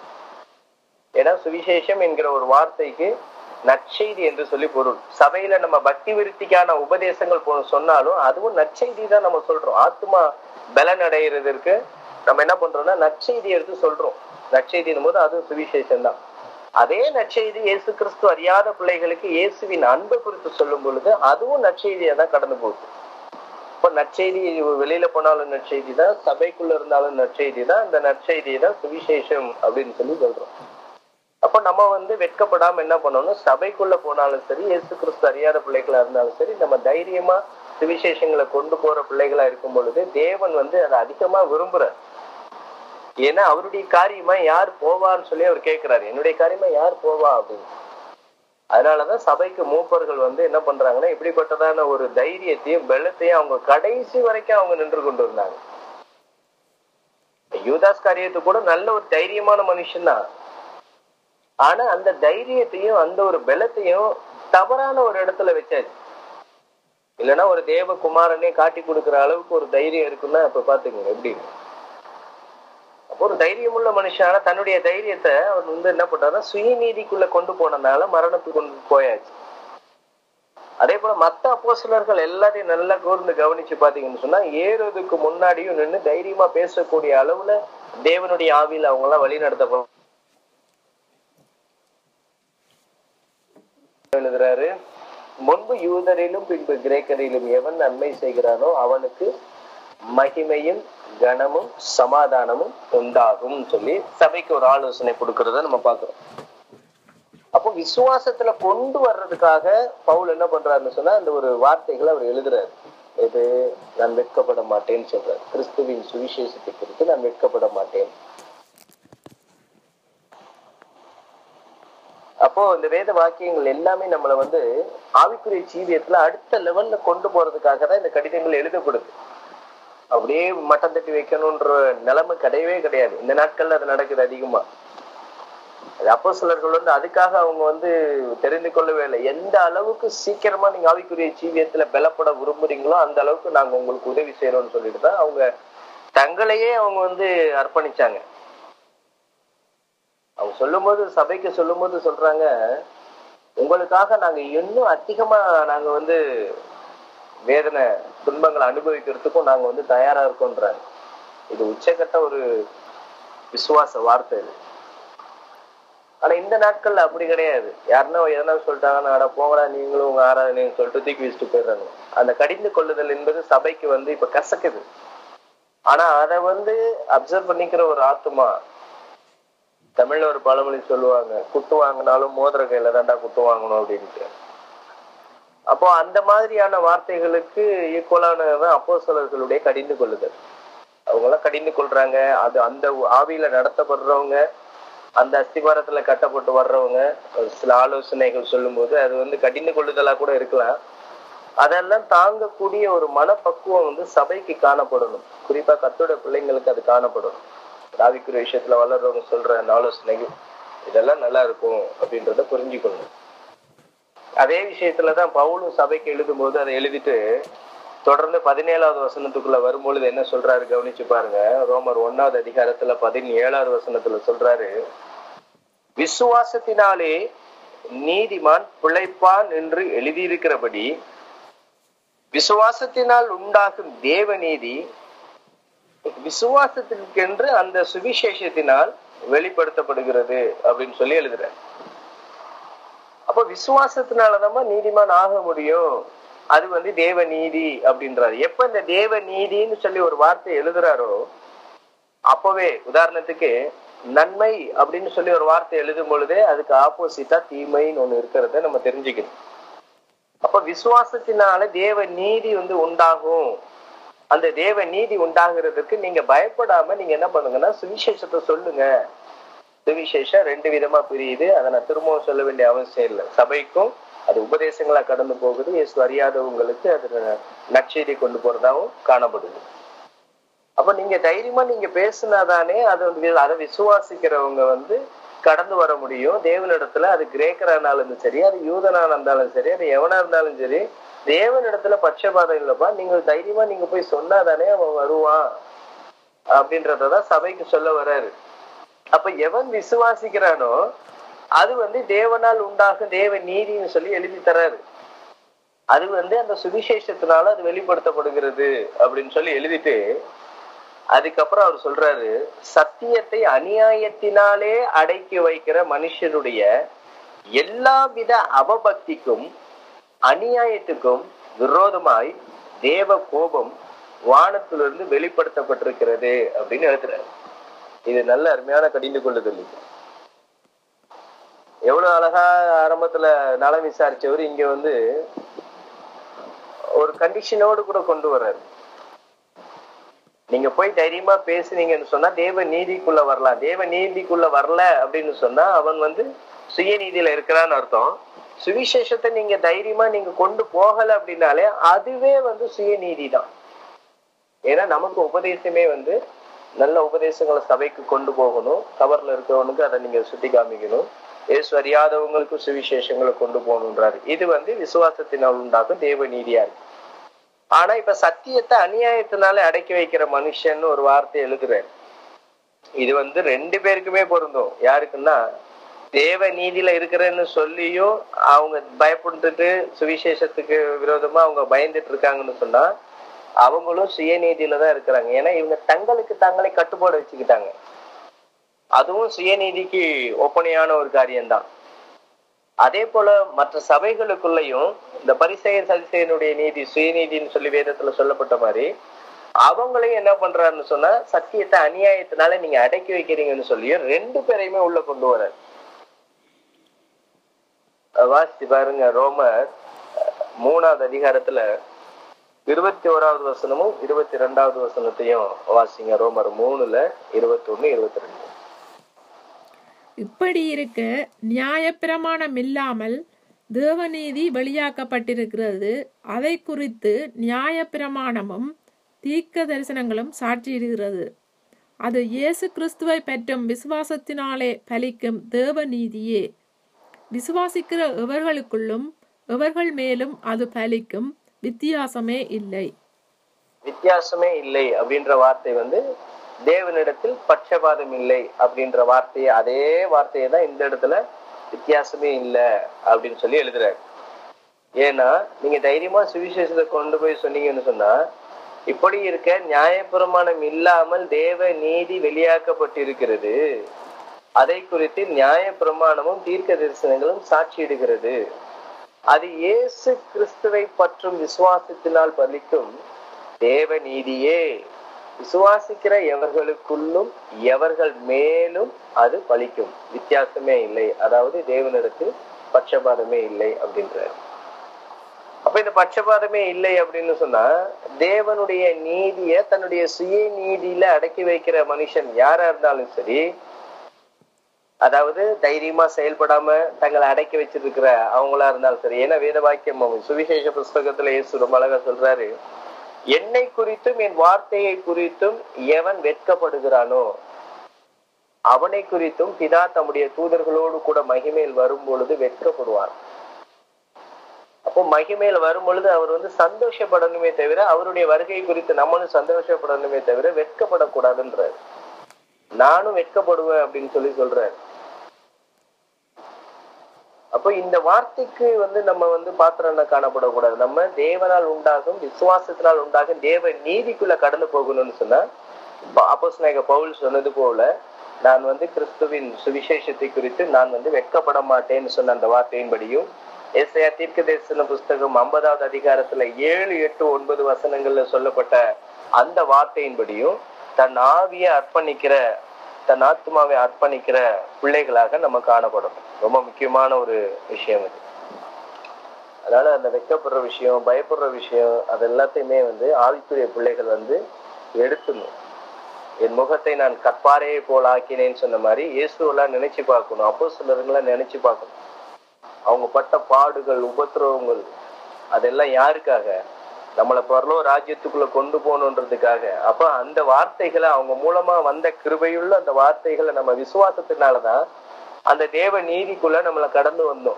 ஏன்னா சுவிசேஷம் என்கிற ஒரு வார்த்தைக்கு நற்செய்தி என்று சொல்லி பொருள் சபையில நம்ம பக்தி விருத்திக்கான உபதேசங்கள் போ- சொன்னாலும் அதுவும் நற்செய்தி தான் நம்ம சொல்றோம் ஆத்மா பலன் அடைகிறதற்கு நம்ம என்ன பண்றோம்னா நற்செய்தி எடுத்து சொல்றோம் நற்செய்தின் போது அதுவும் சுவிசேஷம் தான் அதே நற்செய்தி இயேசு கிறிஸ்து அறியாத பிள்ளைகளுக்கு இயேசுவின் அன்பை குறித்து சொல்லும் பொழுது அதுவும் நற்செய்தியா தான் கடந்து போகுது இப்போ நற்செய்தி வெளியில போனாலும் நற்செய்தி தான் சபைக்குள்ள இருந்தாலும் நற்செய்தி தான் இந்த நற்செய்தி தான் சுவிசேஷம் அப்படின்னு சொல்லி சொல்றோம் அப்போ நம்ம வந்து வெட்கப்படாம என்ன பண்ணணும் சபைக்குள்ள போனாலும் சரி இயேசு கிறிஸ்து அறியாத பிள்ளைகளா இருந்தாலும் சரி நம்ம தைரியமா சுவிசேஷங்களை கொண்டு போற பிள்ளைகளா இருக்கும் பொழுது தேவன் வந்து அதை அதிகமா விரும்புறார் ஏன்னா அவருடைய காரியமா யார் போவான்னு சொல்லி அவர் கேட்கிறாரு என்னுடைய காரியமா யார் போவா அப்படின்னு அதனாலதான் சபைக்கு மூப்பர்கள் வந்து என்ன பண்றாங்கன்னா இப்படிப்பட்டதான ஒரு தைரியத்தையும் பலத்தையும் அவங்க கடைசி வரைக்கும் அவங்க நின்று கொண்டு இருந்தாங்க யூதாஸ் காரியத்து கூட நல்ல ஒரு தைரியமான மனுஷன் தான் ஆனா அந்த தைரியத்தையும் அந்த ஒரு பலத்தையும் தவறான ஒரு இடத்துல வச்சாச்சு இல்லைன்னா ஒரு தேவகுமாரனே காட்டி கொடுக்கிற அளவுக்கு ஒரு தைரியம் இருக்குன்னா இப்ப பாத்துக்கோங்க எப்படி அப்போ ஒரு தைரியமுள்ள மனுஷனால தன்னுடைய தைரியத்தை அவர் வந்து என்ன பண்றாருன்னா சுயநீதிக்குள்ள கொண்டு போனதுனால மரணத்துக்கு கொண்டு போயாச்சு அதே போல மத்த அப்போஸ்தலர்கள் எல்லாத்தையும் நல்லா கூர்ந்து கவனிச்சு பாத்தீங்கன்னு சொன்னா ஏறுறதுக்கு முன்னாடியும் நின்று தைரியமா பேசக்கூடிய அளவுல தேவனுடைய ஆவியில் அவங்க எல்லாம் வழி நடத்த எழுதுறாரு முன்பு யூதரிலும் பின்பு கிரேக்கரிலும் எவன் நன்மை செய்கிறானோ அவனுக்கு மகிமையும் கனமும் சமாதானமும் உண்டாகும் சொல்லி சபைக்கு ஒரு ஆலோசனை கொடுக்கறத நம்ம பார்க்கிறோம் அப்போ விசுவாசத்துல கொண்டு வர்றதுக்காக பவுல் என்ன பண்றாருன்னு சொன்னா அந்த ஒரு வார்த்தைகளை அவர் எழுதுறாரு இது நான் வெட்கப்பட மாட்டேன்னு சொல்றாரு கிறிஸ்துவின் சுவிசேஷத்தை குறித்து நான் வெட்கப்பட மாட்டேன் அப்போ இந்த வேத வாக்கியங்கள் எல்லாமே நம்மளை வந்து ஆவிக்குரிய ஜீவியத்துல அடுத்த லெவல்ல கொண்டு போறதுக்காக தான் இந்த கடிதங்கள் எழுதப்படுது அப்படியே மட்டம் தட்டி வைக்கணும்ன்ற நிலைமை கிடையவே கிடையாது இந்த நாட்கள்ல அது நடக்குது அதிகமா அப்போ சிலர்கள் வந்து அதுக்காக அவங்க வந்து தெரிந்து கொள்ளவே இல்லை எந்த அளவுக்கு சீக்கிரமா நீங்க ஆவிக்குரிய ஜீவியத்துல பலப்பட விரும்புறீங்களோ அந்த அளவுக்கு நாங்க உங்களுக்கு உதவி செய்யறோம்னு சொல்லிட்டு தான் அவங்க தங்களையே அவங்க வந்து அர்ப்பணிச்சாங்க அவங்க சொல்லும்போது சபைக்கு சொல்லும்போது சொல்றாங்க உங்களுக்காக நாங்க இன்னும் அதிகமா நாங்க வந்து வேதனை துன்பங்களை அனுபவிக்கிறதுக்கும் நாங்க வந்து தயாரா இருக்கோன்றாங்க இது உச்சக்கட்ட ஒரு விசுவாச வார்த்தை இது ஆனா இந்த நாட்கள்ல அப்படி கிடையாது யாருன்னா எதனா சொல்லிட்டாங்கன்னா அட போங்கடா நீங்களும் உங்க ஆராதனையும் சொல்லிட்டு தூக்கி வச்சுட்டு போயிடுறாங்க அந்த கடிந்து கொள்ளுதல் என்பது சபைக்கு வந்து இப்ப கசக்குது ஆனா அதை வந்து அப்சர்வ் பண்ணிக்கிற ஒரு ஆத்துமா தமிழ்ல ஒரு பழமொழி சொல்லுவாங்க குத்து வாங்கினாலும் மோதிர கையில தான்டா குத்து வாங்கணும் அப்படின்ட்டு அப்போ அந்த மாதிரியான வார்த்தைகளுக்கு ஈக்குவலானதுதான் அப்போ சிலர்களுடைய கடிந்து கொள்ளுதல் அவங்க எல்லாம் கடிந்து கொள்றாங்க அது அந்த ஆவியில நடத்தப்படுறவங்க அந்த அஸ்திவாரத்துல கட்டப்பட்டு வர்றவங்க சில ஆலோசனைகள் சொல்லும்போது அது வந்து கடிந்து கொள்ளுதலா கூட இருக்கலாம் அதெல்லாம் தாங்கக்கூடிய ஒரு மனப்பக்குவம் வந்து சபைக்கு காணப்படணும் குறிப்பா கத்தோட பிள்ளைங்களுக்கு அது காணப்படணும் ராவிக்குரிய விஷயத்துல வளர்றவங்க சொல்ற அந்த ஆலோசனைகள் இதெல்லாம் நல்லா இருக்கும் அப்படின்றத புரிஞ்சுக்கணும் அதே விஷயத்துலதான் பவுலும் சபைக்கு எழுதும் போது அதை எழுதிட்டு தொடர்ந்து பதினேழாவது வசனத்துக்குள்ள வரும்பொழுது என்ன சொல்றாரு கவனிச்சு பாருங்க ரோமர் ஒன்னாவது அதிகாரத்துல பதினேழாவது வசனத்துல சொல்றாரு விசுவாசத்தினாலே நீதிமான் பிழைப்பான் என்று எழுதியிருக்கிறபடி விசுவாசத்தினால் உண்டாகும் தேவ நீதி விசுவாசத்திற்கென்று அந்த சுவிசேஷத்தினால் வெளிப்படுத்தப்படுகிறது அப்படின்னு சொல்லி எழுதுற அப்ப விசுவாசத்தினாலதான் நீதிமான் ஆக முடியும் அது வந்து தேவ நீதி அப்படின்றாரு எப்ப இந்த தேவ நீதின்னு சொல்லி ஒரு வார்த்தை எழுதுறாரோ அப்பவே உதாரணத்துக்கு நன்மை அப்படின்னு சொல்லி ஒரு வார்த்தை எழுதும் பொழுதே அதுக்கு ஆப்போசிட்டா தீமைன்னு ஒண்ணு இருக்கிறத நம்ம தெரிஞ்சுக்கணும் அப்ப விசுவாசத்தினால தேவ நீதி வந்து உண்டாகும் அந்த தேவ நீதி உண்டாகிறதுக்கு நீங்க பயப்படாம நீங்க என்ன பண்ணுங்கன்னா சுவிசேஷத்தை சொல்லுங்க சுவிசேஷம் ரெண்டு விதமா பிரியுது அதை நான் திரும்பவும் சொல்ல வேண்டிய அவசியம் இல்லை சபைக்கும் அது உபதேசங்களா கடந்து போகுது இயேசு அறியாதவங்களுக்கு அது நற்செய்தி கொண்டு போறதாவும் காணப்படுது அப்ப நீங்க தைரியமா நீங்க பேசினாதானே அது வந்து அதை விசுவாசிக்கிறவங்க வந்து கடந்து வர முடியும் தேவனிடத்துல அது கிரேக்கரா இருந்தாலும் சரி அது யூதனா இருந்தாலும் சரி அது எவனா இருந்தாலும் சரி தேவனிடத்துல பட்சபாதம் இல்லப்பா நீங்க தைரியமா நீங்க போய் சொன்னாதானே அவன் வருவான் அப்படின்றதான் சபைக்கு சொல்ல வர்றாரு அப்ப எவன் விசுவாசிக்கிறானோ அது வந்து தேவனால் உண்டாகும் தேவ நீதின்னு சொல்லி எழுதி தர்றாரு அது வந்து அந்த சுவிசேஷத்தினால அது வெளிப்படுத்தப்படுகிறது அப்படின்னு சொல்லி எழுதிட்டு அதுக்கப்புறம் அவர் சொல்றாரு சத்தியத்தை அநியாயத்தினாலே அடக்கி வைக்கிற மனுஷனுடைய எல்லா வித அவபக்திக்கும் அநியாயத்துக்கும் விரோதமாய் தேவ கோபம் வானத்திலிருந்து வெளிப்படுத்தப்பட்டிருக்கிறது அப்படின்னு எழுதுறாரு இது நல்ல அருமையான கடிந்து கொள்ளுதல் எவ்வளவு அழகா ஆரம்பத்துல நலம் விசாரிச்சவர் இங்க வந்து ஒரு கண்டிஷனோடு கூட கொண்டு வர்றாரு நீங்க போய் தைரியமா பேசுனீங்கன்னு சொன்னா தேவ நீதிக்குள்ள வரலாம் தேவ நீதிக்குள்ள வரல அப்படின்னு சொன்னா அவன் வந்து சுயநீதியில இருக்கிறான்னு அர்த்தம் சுவிசேஷத்தை நீங்க தைரியமா நீங்க கொண்டு போகல அப்படின்னாலே அதுவே வந்து சுயநீதி தான் ஏன்னா நமக்கு உபதேசமே வந்து நல்ல உபதேசங்களை சபைக்கு கொண்டு போகணும் கவர்ல இருக்கிறவனுக்கு அதை நீங்க சுட்டி காமிக்கணும் இயேசு அறியாதவங்களுக்கு சுவிசேஷங்களை கொண்டு போகணுன்றாரு இது வந்து விசுவாசத்தினால் உண்டாகும் தேவ நீதியா இருக்கு ஆனா இப்ப சத்தியத்தை அநியாயத்தினால அடக்கி வைக்கிற மனுஷன் ஒரு வார்த்தை எழுதுறாரு இது வந்து ரெண்டு பேருக்குமே பொருந்தும் யாருக்குன்னா தேவ நீதியில இருக்கிறேன்னு சொல்லியும் அவங்க பயப்பட்டுட்டு சுவிசேஷத்துக்கு விரோதமா அவங்க பயந்துட்டு இருக்காங்கன்னு சொன்னா அவங்களும் சுயநீதியில தான் இருக்கிறாங்க ஏன்னா இவங்க தங்களுக்கு தங்களை கட்டுப்பாடு வச்சுக்கிட்டாங்க அதுவும் சுயநீதிக்கு ஒப்பனையான ஒரு காரியம்தான் அதே போல மற்ற சபைகளுக்குள்ளயும் இந்த பரிசெயர் சதிசெயனுடைய நீதி சுயநீதின்னு சொல்லி வேதத்துல சொல்லப்பட்ட மாதிரி அவங்களையும் என்ன பண்றாருன்னு சொன்னா சத்தியத்தை அநியாயத்தினால நீங்க அடக்கி வைக்கிறீங்கன்னு சொல்லியும் ரெண்டு பேரையுமே உள்ள கொண்டு வர்றாரு வாசிச்சு பாருங்க ரோமர் மூணாவது அதிகாரத்துல இருபத்தி ஓராவது வசனமும் இருபத்தி ரெண்டாவது வசனத்தையும் வாசிங்க ரோமர் மூணுல இருபத்தி ஒண்ணு இருபத்தி ரெண்டு இப்படி இருக்க நியாயப்பிரமாணம் இல்லாமல் தேவநீதி வெளியாக்கப்பட்டிருக்கிறது அதை குறித்து நியாயப்பிரமாணமும் தீர்க்க தரிசனங்களும் சாட்சியிடுகிறது அது இயேசு கிறிஸ்துவை பற்றும் விசுவாசத்தினாலே பலிக்கும் தேவநீதியே விசுவாசிக்கிற எவர்களுக்குள்ளும் எவர்கள் மேலும் அது பலிக்கும் வித்தியாசமே இல்லை வித்தியாசமே இல்லை அப்படின்ற வார்த்தை வந்து தேவனிடத்தில் பட்சபாதம் இல்லை அப்படின்ற வார்த்தையை அதே வார்த்தையை தான் இந்த இடத்துல வித்தியாசமே இல்லை அப்படின்னு சொல்லி எழுதுறாரு ஏன்னா நீங்க தைரியமா சுவிசேஷத்தை கொண்டு போய் சொன்னீங்கன்னு சொன்னா இப்படி இருக்க நியாயப்பிரமாணம் இல்லாமல் தேவ நீதி வெளியாக்கப்பட்டிருக்கிறது அதை குறித்து நியாய பிரமாணமும் தீர்க்க தரிசனங்களும் சாட்சியிடுகிறது அது இயேசு கிறிஸ்துவை பற்றும் விசுவாசத்தினால் பலிக்கும் தேவ நீதியே விசுவாசிக்கிற எவர்களுக்குள்ளும் எவர்கள் மேலும் அது பலிக்கும் வித்தியாசமே இல்லை அதாவது தேவனிடத்தில் பட்சபாதமே இல்லை அப்படின்றாரு அப்ப இந்த பட்சபாதமே இல்லை அப்படின்னு சொன்னா தேவனுடைய நீதிய தன்னுடைய சுய நீதியில அடக்கி வைக்கிற மனுஷன் யாரா இருந்தாலும் சரி அதாவது தைரியமா செயல்படாம தங்களை அடக்கி வச்சிருக்கிற அவங்களா இருந்தாலும் சரி ஏன்னா வேத வாக்கியம் சுவிசேஷ புஸ்தகத்துல இயேசு ரொம்ப அழகா சொல்றாரு என்னை குறித்தும் என் வார்த்தையை குறித்தும் எவன் வெட்கப்படுகிறானோ அவனை குறித்தும் பிதா தம்முடைய தூதர்களோடு கூட மகிமேல் வரும் பொழுது வெட்கப்படுவார் அப்போ மகிமேல் வரும் பொழுது அவர் வந்து சந்தோஷப்படணுமே தவிர அவருடைய வருகை குறித்து நம்மளும் சந்தோஷப்படணுமே தவிர வெட்கப்படக்கூடாதுன்றார் நானும் வெட்கப்படுவேன் அப்படின்னு சொல்லி சொல்றாரு அப்போ இந்த வார்த்தைக்கு வந்து நம்ம வந்து பாத்திரம் காணப்படக்கூடாது நம்ம தேவனால் உண்டாகும் விசுவாசத்தினால் உண்டாகும் தேவ நீதிக்குள்ள கடந்து போகணும்னு சொன்னா அப்போஸ் நாயக பவுல் சொன்னது போல நான் வந்து கிறிஸ்துவின் சுவிசேஷத்தை குறித்து நான் வந்து வெட்கப்பட மாட்டேன்னு சொன்ன அந்த வார்த்தையின்படியும் ஏசையா தீர்க்க தரிசன புஸ்தகம் ஐம்பதாவது அதிகாரத்துல ஏழு எட்டு ஒன்பது வசனங்கள்ல சொல்லப்பட்ட அந்த வார்த்தையின்படியும் தன் ஆவியை அர்ப்பணிக்கிற தன் ஆத்மாவை அர்ப்பணிக்கிற பிள்ளைகளாக நம்ம காணப்படும் ரொம்ப முக்கியமான ஒரு விஷயம் இது அதனால அந்த வெக்கப்படுற விஷயம் பயப்படுற விஷயம் அது எல்லாத்தையுமே வந்து ஆவிக்குரிய பிள்ளைகள் வந்து எடுத்துணும் என் முகத்தை நான் கற்பாரையை போல் ஆக்கினேன்னு சொன்ன மாதிரி இயேசுவெல்லாம் நினைச்சு பார்க்கணும் அப்போ சிலருங்களாம் நினைச்சு பார்க்கணும் அவங்க பட்ட பாடுகள் உபத்திரவங்கள் அதெல்லாம் யாருக்காக நம்மளை பரலோ ராஜ்யத்துக்குள்ள கொண்டு போகணுன்றதுக்காக அப்ப அந்த வார்த்தைகளை அவங்க மூலமா வந்த கிருபையுள்ள அந்த வார்த்தைகளை நம்ம விசுவாசத்தினாலதான் அந்த தேவ நீதிக்குள்ள நம்மளை கடந்து வந்தோம்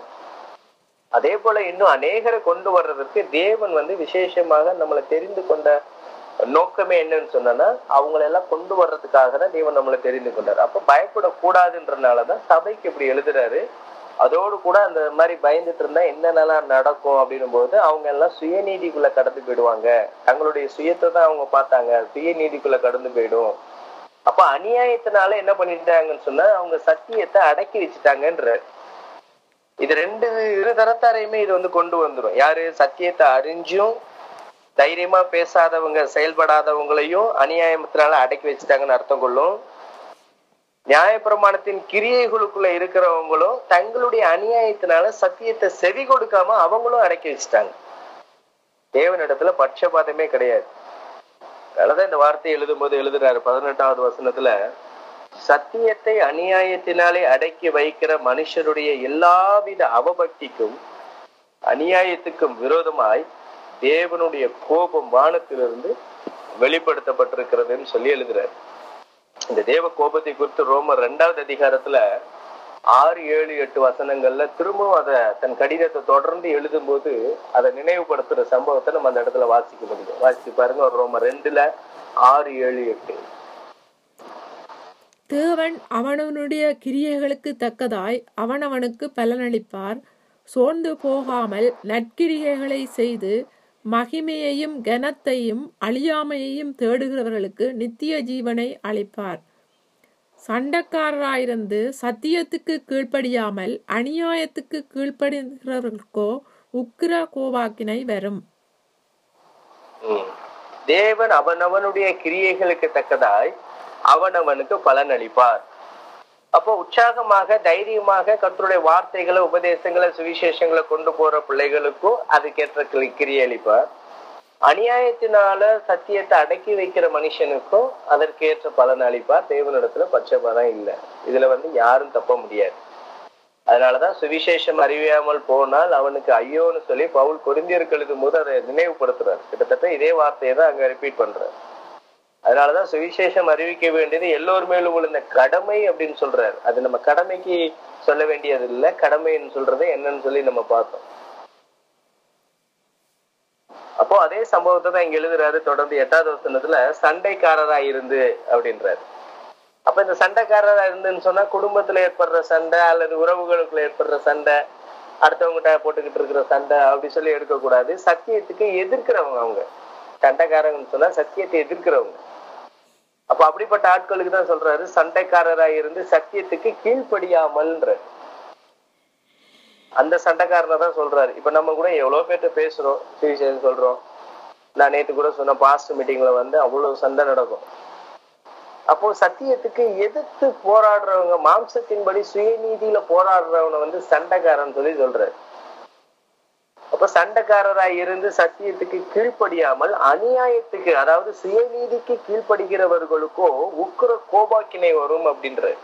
அதே போல இன்னும் அநேகரை கொண்டு வர்றதுக்கு தேவன் வந்து விசேஷமாக நம்மளை தெரிந்து கொண்ட நோக்கமே என்னன்னு சொன்னா அவங்களெல்லாம் கொண்டு வர்றதுக்காக தான் தேவன் நம்மளை தெரிந்து கொண்டார் அப்ப பயப்படக்கூடாதுன்றனாலதான் சபைக்கு இப்படி எழுதுறாரு அதோடு கூட அந்த மாதிரி பயந்துட்டு இருந்தா என்னென்னலாம் நடக்கும் அப்படின்னும் போது அவங்க எல்லாம் சுயநீதிக்குள்ள கடந்து போயிடுவாங்க தங்களுடைய சுயத்தை தான் அவங்க பார்த்தாங்க சுயநீதிக்குள்ள கடந்து போயிடும் அப்ப அநியாயத்தினால என்ன பண்ணிட்டாங்கன்னு சொன்னா அவங்க சத்தியத்தை அடக்கி வச்சுட்டாங்கன்ற இது ரெண்டு இரு தரத்தாரையுமே இது வந்து கொண்டு வந்துடும் யாரு சத்தியத்தை அறிஞ்சும் தைரியமா பேசாதவங்க செயல்படாதவங்களையும் அநியாயத்தினால அடக்கி வச்சுட்டாங்கன்னு அர்த்தம் கொள்ளும் நியாயப்பிரமாணத்தின் கிரியைகளுக்குள்ள இருக்கிறவங்களும் தங்களுடைய அநியாயத்தினால சத்தியத்தை செவி கொடுக்காம அவங்களும் அடக்கி வச்சுட்டாங்க தேவனிடத்துல பட்சபாதமே கிடையாது அதனாலதான் இந்த வார்த்தையை எழுதும் போது எழுதுறாரு பதினெட்டாவது வசனத்துல சத்தியத்தை அநியாயத்தினாலே அடக்கி வைக்கிற மனுஷருடைய எல்லாவித அவபக்திக்கும் அநியாயத்துக்கும் விரோதமாய் தேவனுடைய கோபம் வானத்திலிருந்து வெளிப்படுத்தப்பட்டிருக்கிறதுன்னு சொல்லி எழுதுறாரு இந்த தேவ கோபத்தை குறித்து ரோமர் ரெண்டாவது அதிகாரத்துல ஆறு ஏழு எட்டு வசனங்கள்ல திரும்பவும் அத தன் கடிதத்தை தொடர்ந்து எழுதும் போது அதை நினைவுபடுத்துற சம்பவத்தை நம்ம அந்த இடத்துல வாசிக்க முடியும் வாசிச்சு பாருங்க ஒரு ரோமர் ரெண்டுல ஆறு ஏழு எட்டு தேவன் அவனவனுடைய கிரியைகளுக்கு தக்கதாய் அவனவனுக்கு பலனளிப்பார் சோர்ந்து போகாமல் நற்கிரியைகளை செய்து மகிமையையும் கனத்தையும் அழியாமையையும் தேடுகிறவர்களுக்கு நித்திய ஜீவனை அளிப்பார் சண்டைக்காரராயிருந்து சத்தியத்துக்கு கீழ்ப்படியாமல் அநியாயத்துக்கு கீழ்ப்படுகிறவர்களுக்கோ உக்கிர கோவாக்கினை வரும் ம். தேவன் அவனவனுடைய கிரியைகளுக்கு தக்கதாய் அவனவனுக்கு பலன் அளிப்பார் அப்போ உற்சாகமாக தைரியமாக கர்த்தருடைய வார்த்தைகளை உபதேசங்களை சுவிசேஷங்களை கொண்டு போற பிள்ளைகளுக்கும் அதுக்கேற்ற கிரி- கிரியை அளிப்பார் அநியாயத்தினால சத்தியத்தை அடக்கி வைக்கிற மனுஷனுக்கும் அதற்கேற்ற பலன் அளிப்பார் தேவனிடத்துல பட்சபாதம் இல்லை இதுல வந்து யாரும் தப்ப முடியாது அதனாலதான் சுவிசேஷம் அறியாமல் போனால் அவனுக்கு ஐயோன்னு சொல்லி பவுல் கொரிந்தியர்களுக்கு போது அதை நினைவுபடுத்துறாரு கிட்டத்தட்ட இதே வார்த்தையை தான் அங்க ரிப்பீட் பண்றாரு அதனாலதான் சுவிசேஷம் அறிவிக்க வேண்டியது எல்லோர் மேலும் விழுந்த கடமை அப்படின்னு சொல்றாரு அது நம்ம கடமைக்கு சொல்ல வேண்டியது இல்ல கடமைன்னு சொல்றது என்னன்னு சொல்லி நம்ம பார்த்தோம் அப்போ அதே சம்பவத்தை தான் இங்க எழுதுறாரு தொடர்ந்து எட்டாவது வசனத்துல சண்டைக்காரரா இருந்து அப்படின்றாரு அப்ப இந்த சண்டைக்காரரா இருந்துன்னு சொன்னா குடும்பத்துல ஏற்படுற சண்டை அல்லது உறவுகளுக்குள்ள ஏற்படுற சண்டை அடுத்தவங்ககிட்ட போட்டுக்கிட்டு இருக்கிற சண்டை அப்படி சொல்லி எடுக்கக்கூடாது சத்தியத்துக்கு எதிர்க்கிறவங்க அவங்க சண்டைக்காரங்கன்னு சொன்னா சத்தியத்தை எதிர்க்கிறவங்க அப்ப அப்படிப்பட்ட ஆட்களுக்கு தான் சொல்றாரு சண்டைக்காரரா இருந்து சத்தியத்துக்கு கீழ்ப்படியாமல்ன்ற அந்த சண்டைக்காரனை தான் சொல்றாரு இப்ப நம்ம கூட எவ்வளவு பேர்ட்ட பேசுறோம் சுவிசேஷம் சொல்றோம் நான் நேத்து கூட சொன்ன பாஸ்ட் மீட்டிங்ல வந்து அவ்வளவு சண்டை நடக்கும் அப்போ சத்தியத்துக்கு எதிர்த்து போராடுறவங்க மாம்சத்தின்படி சுயநீதியில போராடுறவனை வந்து சண்டைக்காரன் சொல்லி சொல்றாரு அப்ப சண்டைக்காரராய் இருந்து சத்தியத்துக்கு கீழ்ப்படியாமல் அநியாயத்துக்கு அதாவது சுயநீதிக்கு கீழ்ப்படுகிறவர்களுக்கோ உக்கிர கோபாக்கினை வரும் அப்படின்றாரு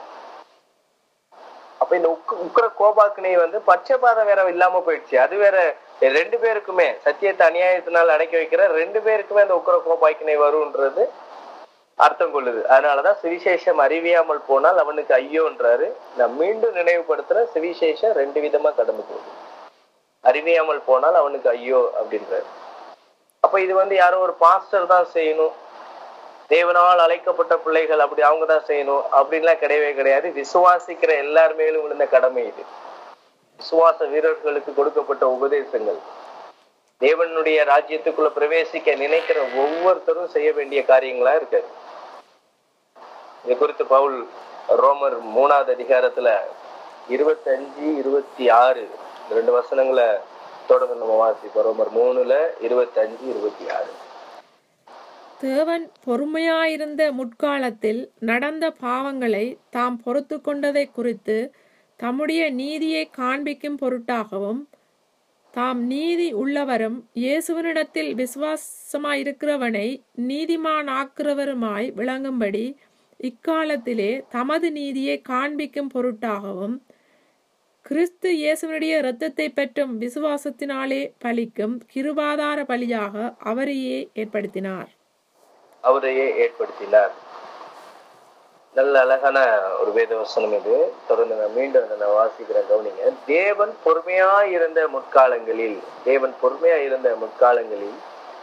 அப்ப இந்த உக்கு உக்கிர கோபாக்கினை வந்து பட்சபாதம் வேற இல்லாம போயிடுச்சு அது வேற ரெண்டு பேருக்குமே சத்தியத்தை அநியாயத்தினால் அடக்கி வைக்கிற ரெண்டு பேருக்குமே அந்த உக்கிர கோபாக்கினை வரும்ன்றது அர்த்தம் கொள்ளுது அதனாலதான் சுவிசேஷம் அறிவியாமல் போனால் அவனுக்கு ஐயோன்றாரு நான் மீண்டும் நினைவுபடுத்துறேன் சுவிசேஷம் ரெண்டு விதமா கடந்து போகுது அறிவியாமல் போனால் அவனுக்கு ஐயோ அப்படின்றாரு அப்ப இது வந்து யாரோ ஒரு பாஸ்டர் தான் செய்யணும் தேவனால் அழைக்கப்பட்ட பிள்ளைகள் அப்படி அவங்க தான் செய்யணும் அப்படின்லாம் கிடையவே கிடையாது விசுவாசிக்கிற எல்லார் மேலும் விழுந்த கடமை இது விசுவாச வீரர்களுக்கு கொடுக்கப்பட்ட உபதேசங்கள் தேவனுடைய ராஜ்யத்துக்குள்ள பிரவேசிக்க நினைக்கிற ஒவ்வொருத்தரும் செய்ய வேண்டிய காரியங்களா இருக்காது இது குறித்து பவுல் ரோமர் மூணாவது அதிகாரத்துல இருபத்தஞ்சு இருபத்தி ஆறு இந்த ரெண்டு வசனங்களை தொடர்ந்து நம்ம வாசிப்போம் ரோமர் மூணுல இருபத்தஞ்சு இருபத்தி ஆறு தேவன் பொறுமையாயிருந்த முற்காலத்தில் நடந்த பாவங்களை தாம் பொறுத்து கொண்டதை குறித்து தம்முடைய நீதியை காண்பிக்கும் பொருட்டாகவும் தாம் நீதி உள்ளவரும் இயேசுவனிடத்தில் விசுவாசமாயிருக்கிறவனை நீதிமானாக்குறவருமாய் விளங்கும்படி இக்காலத்திலே தமது நீதியை காண்பிக்கும் பொருட்டாகவும் கிறிஸ்து இயேசுவனுடைய இரத்தத்தை பெற்றும் விசுவாசத்தினாலே பலிக்கும் கிருபாதார பலியாக அவரையே ஏற்படுத்தினார் அவரையே ஏற்படுத்தினார் நல்ல அழகான ஒரு வேத வசனம் இது தொடர்ந்து நான் மீண்டும் அதை நான் வாசிக்கிறேன் கவனிங்க தேவன் பொறுமையா இருந்த முற்காலங்களில் தேவன் பொறுமையா இருந்த முற்காலங்களில்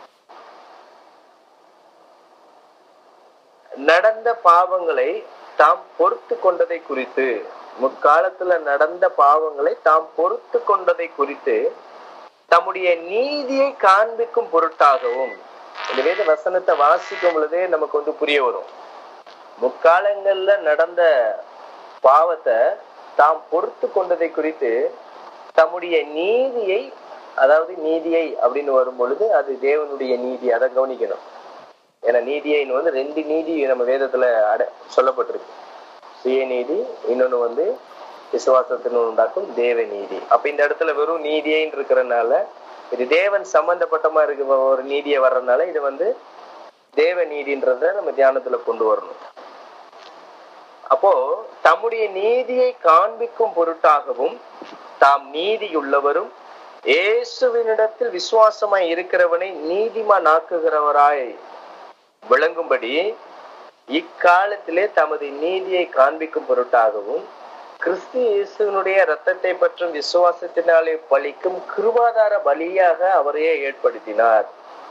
நடந்த பாவங்களை தாம் பொறுத்து கொண்டதை குறித்து முற்காலத்துல நடந்த பாவங்களை தாம் பொறுத்து கொண்டதை குறித்து தம்முடைய நீதியை காண்பிக்கும் பொருட்டாகவும் இந்த வேத வசனத்தை வாசிக்கும் பொழுதே நமக்கு வந்து புரிய வரும் முற்காலங்கள்ல நடந்த பாவத்தை தாம் பொறுத்து கொண்டதை குறித்து தம்முடைய நீதியை அதாவது நீதியை அப்படின்னு வரும் பொழுது அது தேவனுடைய நீதி அதை கவனிக்கணும் ஏன்னா நீதியைன்னு வந்து ரெண்டு நீதி நம்ம வேதத்துல அட சொல்லப்பட்டிருக்கு சுயநீதி இன்னொன்னு வந்து விசுவாசத்தின் உண்டாக்கும் தேவ நீதி அப்ப இந்த இடத்துல வெறும் நீதியைன்னு இருக்கிறனால இது தேவன் சம்பந்தப்பட்டமா இருக்க ஒரு நீதியை வர்றதுனால இது வந்து தேவ நீதின்றத நம்ம தியானத்துல கொண்டு வரணும் அப்போ தம்முடைய நீதியை காண்பிக்கும் பொருட்டாகவும் தாம் நீதியுள்ளவரும் இயேசுவினிடத்தில் விசுவாசமாய் இருக்கிறவனை நீதிமான் ஆக்குகிறவராய் விளங்கும்படி இக்காலத்திலே தமது நீதியை காண்பிக்கும் பொருட்டாகவும் கிறிஸ்து இயேசுவினுடைய இரத்தத்தை பற்றும் விசுவாசத்தினாலே பலிக்கும் கிருபாதார பலியாக அவரையே ஏற்படுத்தினார்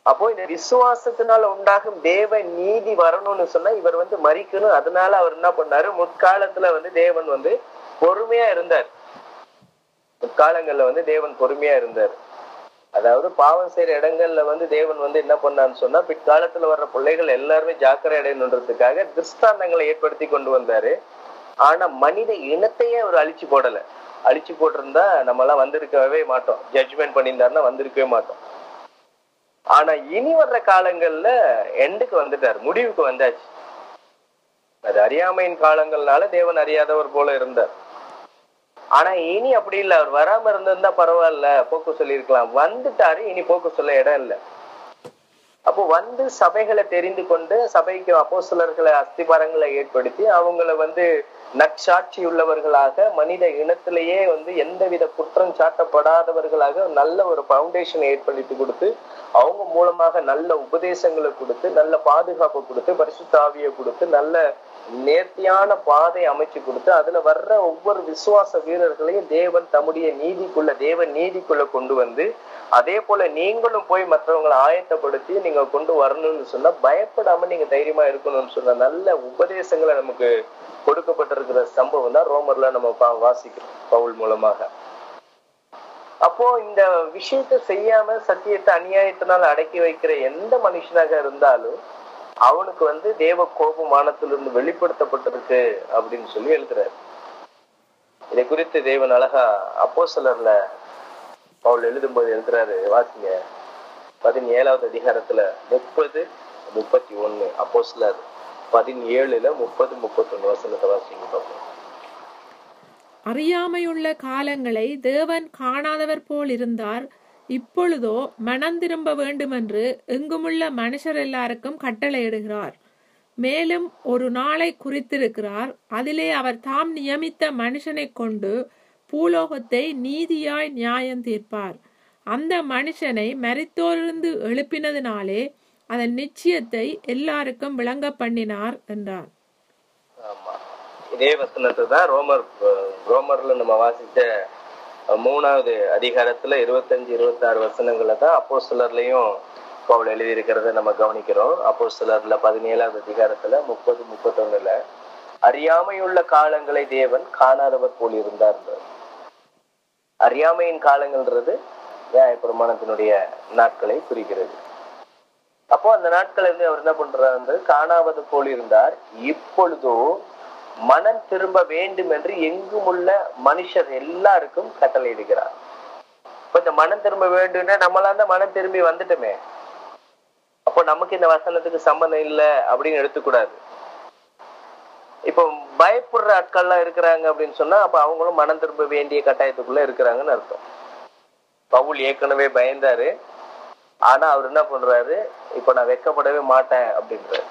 அப்போ இந்த விசுவாசத்தினால உண்டாகும் தேவ நீதி வரணும்னு சொன்னா இவர் வந்து மறிக்கணும் அதனால அவர் என்ன பண்ணாரு முற்காலத்துல வந்து தேவன் வந்து பொறுமையா இருந்தார் முற்காலங்கள்ல வந்து தேவன் பொறுமையா இருந்தார் அதாவது பாவம் செய்யற இடங்கள்ல வந்து தேவன் வந்து என்ன பண்ணான்னு சொன்னா பிற்காலத்துல வர்ற பிள்ளைகள் எல்லாருமே ஜாக்கிரை அடையணுன்றதுக்காக திருஷ்டாந்தங்களை ஏற்படுத்தி கொண்டு வந்தாரு ஆனா மனித இனத்தையே அவர் அழிச்சு போடல அழிச்சு போட்டிருந்தா நம்ம எல்லாம் வந்திருக்கவே மாட்டோம் ஜட்ஜ்மெண்ட் பண்ணியிருந்தாருன்னா வந்திருக்கவே மாட்டோம் ஆனா இனி வர்ற காலங்கள்ல எண்டுக்கு வந்துட்டார் முடிவுக்கு வந்தாச்சு அது அறியாமையின் காலங்கள்னால தேவன் அறியாதவர் போல இருந்தார் ஆனா இனி அப்படி இல்ல அவர் வராம இருந்திருந்தா பரவாயில்ல போக்கு சொல்லியிருக்கலாம் வந்துட்டாரு இனி போக்கு சொல்ல இடம் இல்ல அப்போ வந்து சபைகளை தெரிந்து கொண்டு சபைக்கு அப்போஸ்தலர்களை அஸ்திபாரங்களை ஏற்படுத்தி அவங்கள வந்து நற்சாட்சி உள்ளவர்களாக மனித இனத்திலேயே வந்து எந்தவித குற்றம் சாட்டப்படாதவர்களாக நல்ல ஒரு பவுண்டேஷன் ஏற்படுத்தி கொடுத்து அவங்க மூலமாக நல்ல உபதேசங்களை கொடுத்து நல்ல பாதுகாப்பு கொடுத்து பரிசுத்தாவியை கொடுத்து நல்ல நேர்த்தியான பாதை அமைச்சு கொடுத்து அதுல வர்ற ஒவ்வொரு விசுவாச வீரர்களையும் தேவன் தம்முடைய நீதிக்குள்ள தேவ நீதிக்குள்ள கொண்டு வந்து அதே போல நீங்களும் போய் மற்றவங்களை ஆயத்தப்படுத்தி நீங்க கொண்டு வரணும்னு சொன்னா பயப்படாம நீங்க தைரியமா இருக்கணும்னு சொன்ன நல்ல உபதேசங்களை நமக்கு கொடுக்கப்பட்டிருக்கிற சம்பவம் தான் ரோமர்ல நம்ம பா- வாசிக்கிறோம் பவுல் மூலமாக அப்போ இந்த விஷயத்தை செய்யாம சத்தியத்தை அநியாயத்தினால் அடக்கி வைக்கிற எந்த மனுஷனாக இருந்தாலும் அவனுக்கு வந்து தேவ கோபம் வானத்திலிருந்து வெளிப்படுத்தப்பட்டிருக்கு அப்படின்னு சொல்லி எழுதுறாரு இதை குறித்து தேவன் அழகா அப்போ சிலர்ல பவுல் எழுதும்போது எழுதுறாரு வாசிங்க பதினேழாவது அதிகாரத்துல முப்பது முப்பத்தி ஒண்ணு அப்போ சிலர் பதினேழுல முப்பது முப்பத்தொன்னு வசனத்தை வாசிங்க பார்ப்போம் அறியாமையுள்ள காலங்களை தேவன் காணாதவர் போல் இருந்தார் இப்பொழுதோ மனம் திரும்ப வேண்டுமென்று எங்குமுள்ள மனுஷர் எல்லாருக்கும் கட்டளையிடுகிறார் மேலும் ஒரு நாளை குறித்திருக்கிறார் அதிலே அவர் தாம் நியமித்த மனுஷனைக் கொண்டு பூலோகத்தை நீதியாய் நியாயம் தீர்ப்பார் அந்த மனுஷனை மரித்தோரிருந்து எழுப்பினதினாலே அதன் நிச்சயத்தை எல்லாருக்கும் விளங்க பண்ணினார் என்றார் ஆமா இதே வசனத்தை தான் ரோமர் ரோமர்ல நம்ம வாசிச்ச அஹ், மூணாவது அதிகாரத்துல இருபத்தஞ்சு இருபத்தாறு வசனங்களை தான் அப்போ சிலர்லயும் பவுல் எழுதியிருக்கிறத நம்ம கவனிக்கிறோம் அப்போ சிலர்ல பதினேழாவது அதிகாரத்துல முப்பது முப்பத்தொன்னுல அறியாமையுள்ள காலங்களை தேவன் காணாதவர் போல் இருந்தார் அறியாமையின் காலங்கள்ன்றது நியாயப்பிரமாணத்தினுடைய நாட்களை குறிக்கிறது அப்போ அந்த நாட்கள் வந்து அவர் என்ன பண்றாரு வந்து காணாவது போல் இருந்தார் இப்பொழுதோ மனம் திரும்ப வேண்டும் என்று எங்கும் உள்ள மனுஷர் எல்லாருக்கும் கட்டளையிடுகிறார் இப்ப இந்த மனம் திரும்ப வேண்டும்னா நம்மளாம் தான் மனம் திரும்பி வந்துட்டோமே அப்போ நமக்கு இந்த வசனத்துக்கு சம்பந்தம் இல்லை அப்படின்னு எடுத்துக்கூடாது இப்போ பயப்படுற ஆட்கள்லாம் இருக்கிறாங்க அப்படின்னு சொன்னா அப்ப அவங்களும் மனம் திரும்ப வேண்டிய கட்டாயத்துக்குள்ள இருக்கிறாங்கன்னு அர்த்தம் பவுல் ஏற்கனவே பயந்தாரு ஆனா அவர் என்ன பண்றாரு இப்ப நான் வெக்கப்படவே மாட்டேன் அப்படின்றாரு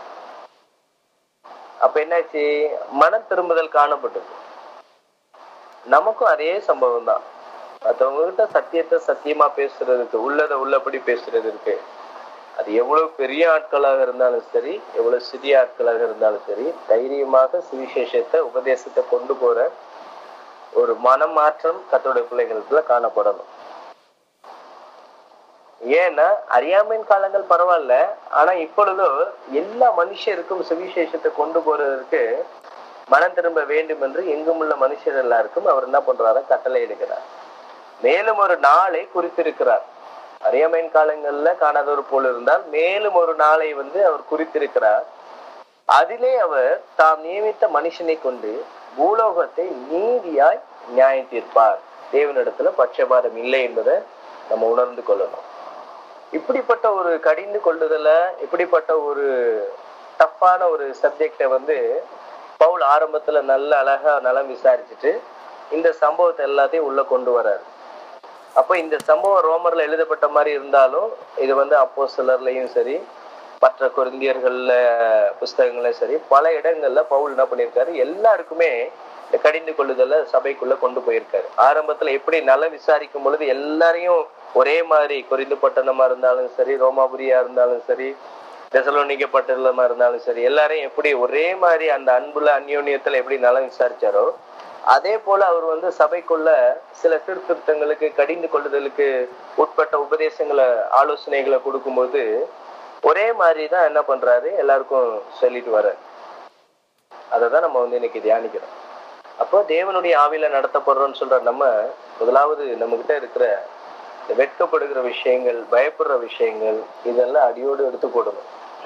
அப்ப என்னாச்சு மனம் திரும்புதல் காணப்பட்டது நமக்கும் அதே சம்பவம் தான் மற்றவங்க கிட்ட சத்தியத்தை சத்தியமா பேசுறதுக்கு உள்ளதை உள்ளபடி பேசுறதுக்கு அது எவ்வளவு பெரிய ஆட்களாக இருந்தாலும் சரி எவ்வளவு சிறிய ஆட்களாக இருந்தாலும் சரி தைரியமாக சுவிசேஷத்தை உபதேசத்தை கொண்டு போற ஒரு மனமாற்றம் கத்தோடைய பிள்ளைகளுக்குள்ள காணப்படணும் ஏன்னா அறியாமையின் காலங்கள் பரவாயில்ல ஆனா இப்பொழுதோ எல்லா மனுஷருக்கும் சுவிசேஷத்தை கொண்டு போறதற்கு மனம் திரும்ப வேண்டும் என்று எங்குமுள்ள மனுஷர் எல்லாருக்கும் அவர் என்ன பண்றாரு கட்டளை எடுக்கிறார் மேலும் ஒரு நாளை குறித்திருக்கிறார் அறியாமையின் காலங்கள்ல காணாதவர் போல் இருந்தால் மேலும் ஒரு நாளை வந்து அவர் குறித்திருக்கிறார் அதிலே அவர் தாம் நியமித்த மனுஷனை கொண்டு பூலோகத்தை நீதியாய் நியாயம் தீர்ப்பார் தேவனிடத்துல பட்சபாதம் இல்லை என்பதை நம்ம உணர்ந்து கொள்ளணும் இப்படிப்பட்ட ஒரு கடிந்து கொள்ளுதல இப்படிப்பட்ட ஒரு டஃப்பான ஒரு சப்ஜெக்டை வந்து பவுல் ஆரம்பத்துல நல்ல அழகா நலம் விசாரிச்சுட்டு இந்த சம்பவத்தை எல்லாத்தையும் உள்ள கொண்டு வராரு அப்ப இந்த சம்பவம் ரோமர்ல எழுதப்பட்ட மாதிரி இருந்தாலும் இது வந்து அப்போ சிலர்லயும் சரி மற்ற குருந்தியர்கள்ல புஸ்தகங்களையும் சரி பல இடங்கள்ல பவுல் என்ன பண்ணியிருக்காரு எல்லாருக்குமே இந்த கடிந்து கொள்ளுதல சபைக்குள்ள கொண்டு போயிருக்காரு ஆரம்பத்துல எப்படி நலம் விசாரிக்கும் பொழுது எல்லாரையும் ஒரே மாதிரி குறிந்து பட்டணமா இருந்தாலும் சரி ரோமாபுரியா இருந்தாலும் சரி தெசலோனிக்க பட்டணமா இருந்தாலும் சரி எல்லாரையும் எப்படி ஒரே மாதிரி அந்த அன்புல அந்யோன்யத்துல எப்படி நலம் விசாரிச்சாரோ அதே போல அவர் வந்து சபைக்குள்ள சில சீர்திருத்தங்களுக்கு கடிந்து கொள்ளுதலுக்கு உட்பட்ட உபதேசங்களை ஆலோசனைகளை கொடுக்கும்போது ஒரே மாதிரி தான் என்ன பண்றாரு எல்லாருக்கும் சொல்லிட்டு வர அதை தான் நம்ம வந்து இன்னைக்கு தியானிக்கிறோம் அப்போ தேவனுடைய ஆவியில நடத்தப்படுறோம்னு சொல்ற நம்ம முதலாவது நம்ம கிட்ட இருக்கிற இந்த வெட்கப்படுகிற விஷயங்கள் பயப்படுற விஷயங்கள் இதெல்லாம் அடியோடு எடுத்து போடணும்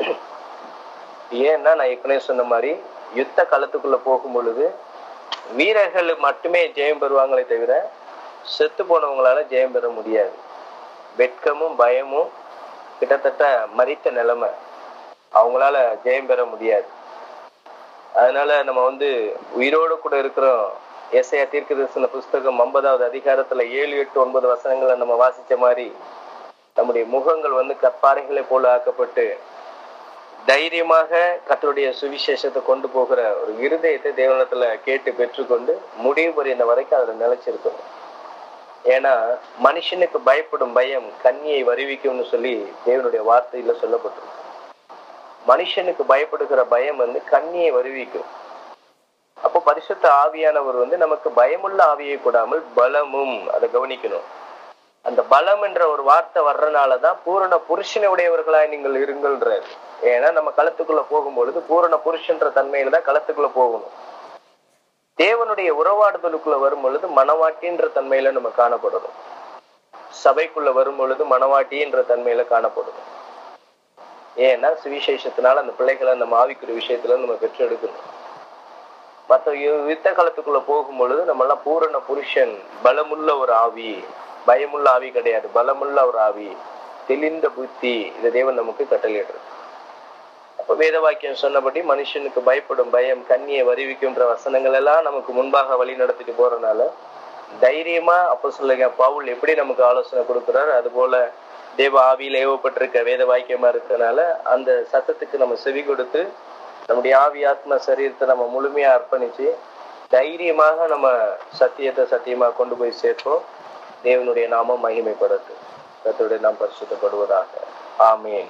ஏன்னா நான் ஏற்கனவே சொன்ன மாதிரி யுத்த களத்துக்குள்ள போகும் பொழுது வீரர்கள் மட்டுமே ஜெயம் பெறுவாங்களே தவிர செத்து போனவங்களால ஜெயம் பெற முடியாது வெட்கமும் பயமும் கிட்டத்தட்ட மறித்த நிலைமை அவங்களால ஜெயம் பெற முடியாது அதனால நம்ம வந்து உயிரோடு கூட இருக்கிறோம் எஸ்ஐயா தீர்க்க தரிசன புஸ்தகம் ஐம்பதாவது அதிகாரத்துல ஏழு எட்டு ஒன்பது வசனங்களை நம்ம வாசிச்ச மாதிரி நம்முடைய முகங்கள் வந்து கற்பாறைகளை போல ஆக்கப்பட்டு தைரியமாக கத்தருடைய சுவிசேஷத்தை கொண்டு போகிற ஒரு இருதயத்தை தேவனத்துல கேட்டு பெற்றுக்கொண்டு முடிவு புரிந்த வரைக்கும் அதுல நிலைச்சிருக்கணும் ஏன்னா மனுஷனுக்கு பயப்படும் பயம் கண்ணியை வருவிக்கும்னு சொல்லி தேவனுடைய வார்த்தையில சொல்லப்பட்டிருக்கு மனுஷனுக்கு பயப்படுகிற பயம் வந்து கண்ணியை வருவிக்கும் அப்போ பரிசுத்த ஆவியானவர் வந்து நமக்கு பயமுள்ள ஆவியை கூடாமல் பலமும் அதை கவனிக்கணும் அந்த பலம் என்ற ஒரு வார்த்தை வர்றனாலதான் பூரண புருஷனை உடையவர்களாய் நீங்கள் இருங்கள்ன்றாரு ஏன்னா நம்ம களத்துக்குள்ள போகும்பொழுது பூரண புருஷன்ற தன்மையில தான் களத்துக்குள்ள போகணும் தேவனுடைய உறவாடுதலுக்குள்ள வரும் பொழுது மனவாட்டின்ற தன்மையில நம்ம காணப்படணும் சபைக்குள்ள வரும் பொழுது மனவாட்டின்ற தன்மையில காணப்படணும் ஏன்னா சுவிசேஷத்தினால அந்த பிள்ளைகளை நம்ம ஆவிக்குரிய விஷயத்துல நம்ம பெற்றெடுக்கணும் மற்ற யுத்த காலத்துக்குள்ள போகும் பொழுது நம்ம எல்லாம் பூரண புருஷன் பலமுள்ள ஒரு ஆவி பயமுள்ள ஆவி கிடையாது பலமுள்ள ஒரு ஆவி தெளிந்த புத்தி இதை தேவன் நமக்கு கட்டளையிடுறது அப்ப வேத வாக்கியம் சொன்னபடி மனுஷனுக்கு பயப்படும் பயம் கண்ணியை வருவிக்கும்ன்ற வசனங்கள் எல்லாம் நமக்கு முன்பாக வழி நடத்திட்டு போறதுனால தைரியமா அப்போ சொல்லுங்க பவுல் எப்படி நமக்கு ஆலோசனை கொடுக்குறாரு அது போல தேவ ஆவியில் ஏவப்பட்டிருக்க வேத வாக்கியமா இருக்கறனால அந்த சத்தத்துக்கு நம்ம செவி கொடுத்து நம்முடைய ஆவி ஆத்ம சரீரத்தை நம்ம முழுமையா அர்ப்பணிச்சு தைரியமாக நம்ம சத்தியத்தை சத்தியமா கொண்டு போய் சேர்ப்போம் தேவனுடைய நாமம் மகிமைப்படுத்து கர்த்தருடைய நாம் பரிசுத்தப்படுவதாக ஆமேன்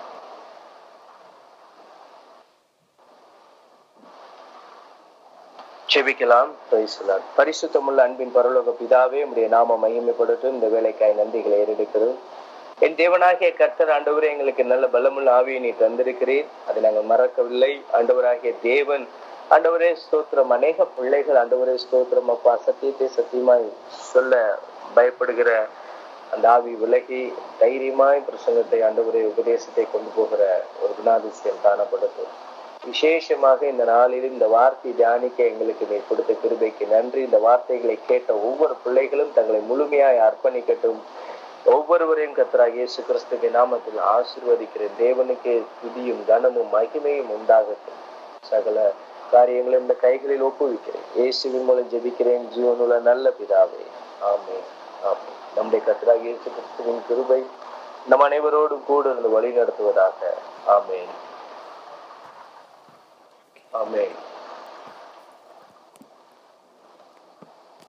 செபிக்கலாம் பிரைசலார் பரிசுத்தமுள்ள அன்பின் பரலோக பிதாவே உடைய நாம மகிமைப்படுத்தும் இந்த வேலைக்காய் நன்றிகளை ஏறெடுக்கிறோம் என் தேவனாகிய கர்த்தர் ஆண்டவரே எங்களுக்கு நல்ல பலமுள்ள ஆவியை நீ தந்திருக்கிறீர் அதை நாங்கள் மறக்கவில்லை ஆண்டவராகிய தேவன் ஆண்டவரே ஸ்தோத்திரம் அநேக பிள்ளைகள் ஆண்டவரே ஸ்தோத்திரம் அப்பா சத்தியத்தை சத்தியமாய் சொல்ல பயப்படுகிற அந்த ஆவி விலகி தைரியமாய் பிரசங்கத்தை ஆண்டவரே உபதேசத்தை கொண்டு போகிற ஒரு குணாதிசயம் காணப்படுத்தும் விசேஷமாக இந்த நாளில் இந்த வார்த்தை தியானிக்க எங்களுக்கு நீ கொடுத்த கிருபைக்கு நன்றி இந்த வார்த்தைகளை கேட்ட ஒவ்வொரு பிள்ளைகளும் தங்களை முழுமையாய் அர்ப்பணிக்கட்டும் ஒவ்வொருவரையும் கத்தராக இயேசு கிறிஸ்துவின் நாமத்தில் ஆசிர்வதிக்கிறேன் தேவனுக்கு துதியும் கனமும் மகிமையும் உண்டாகட்டும் சகல காரியங்களும் இந்த கைகளில் ஒப்புவிக்கிறேன் இயேசுவின் மூலம் ஜெபிக்கிறேன் ஜீவனுள்ள நல்ல பிதாவே ஆமே ஆமே நம்முடைய கத்தராக இயேசு கிறிஸ்துவின் கிருபை நம் அனைவரோடும் கூட இருந்து வழி நடத்துவதாக ஆமேன் ஆமேன்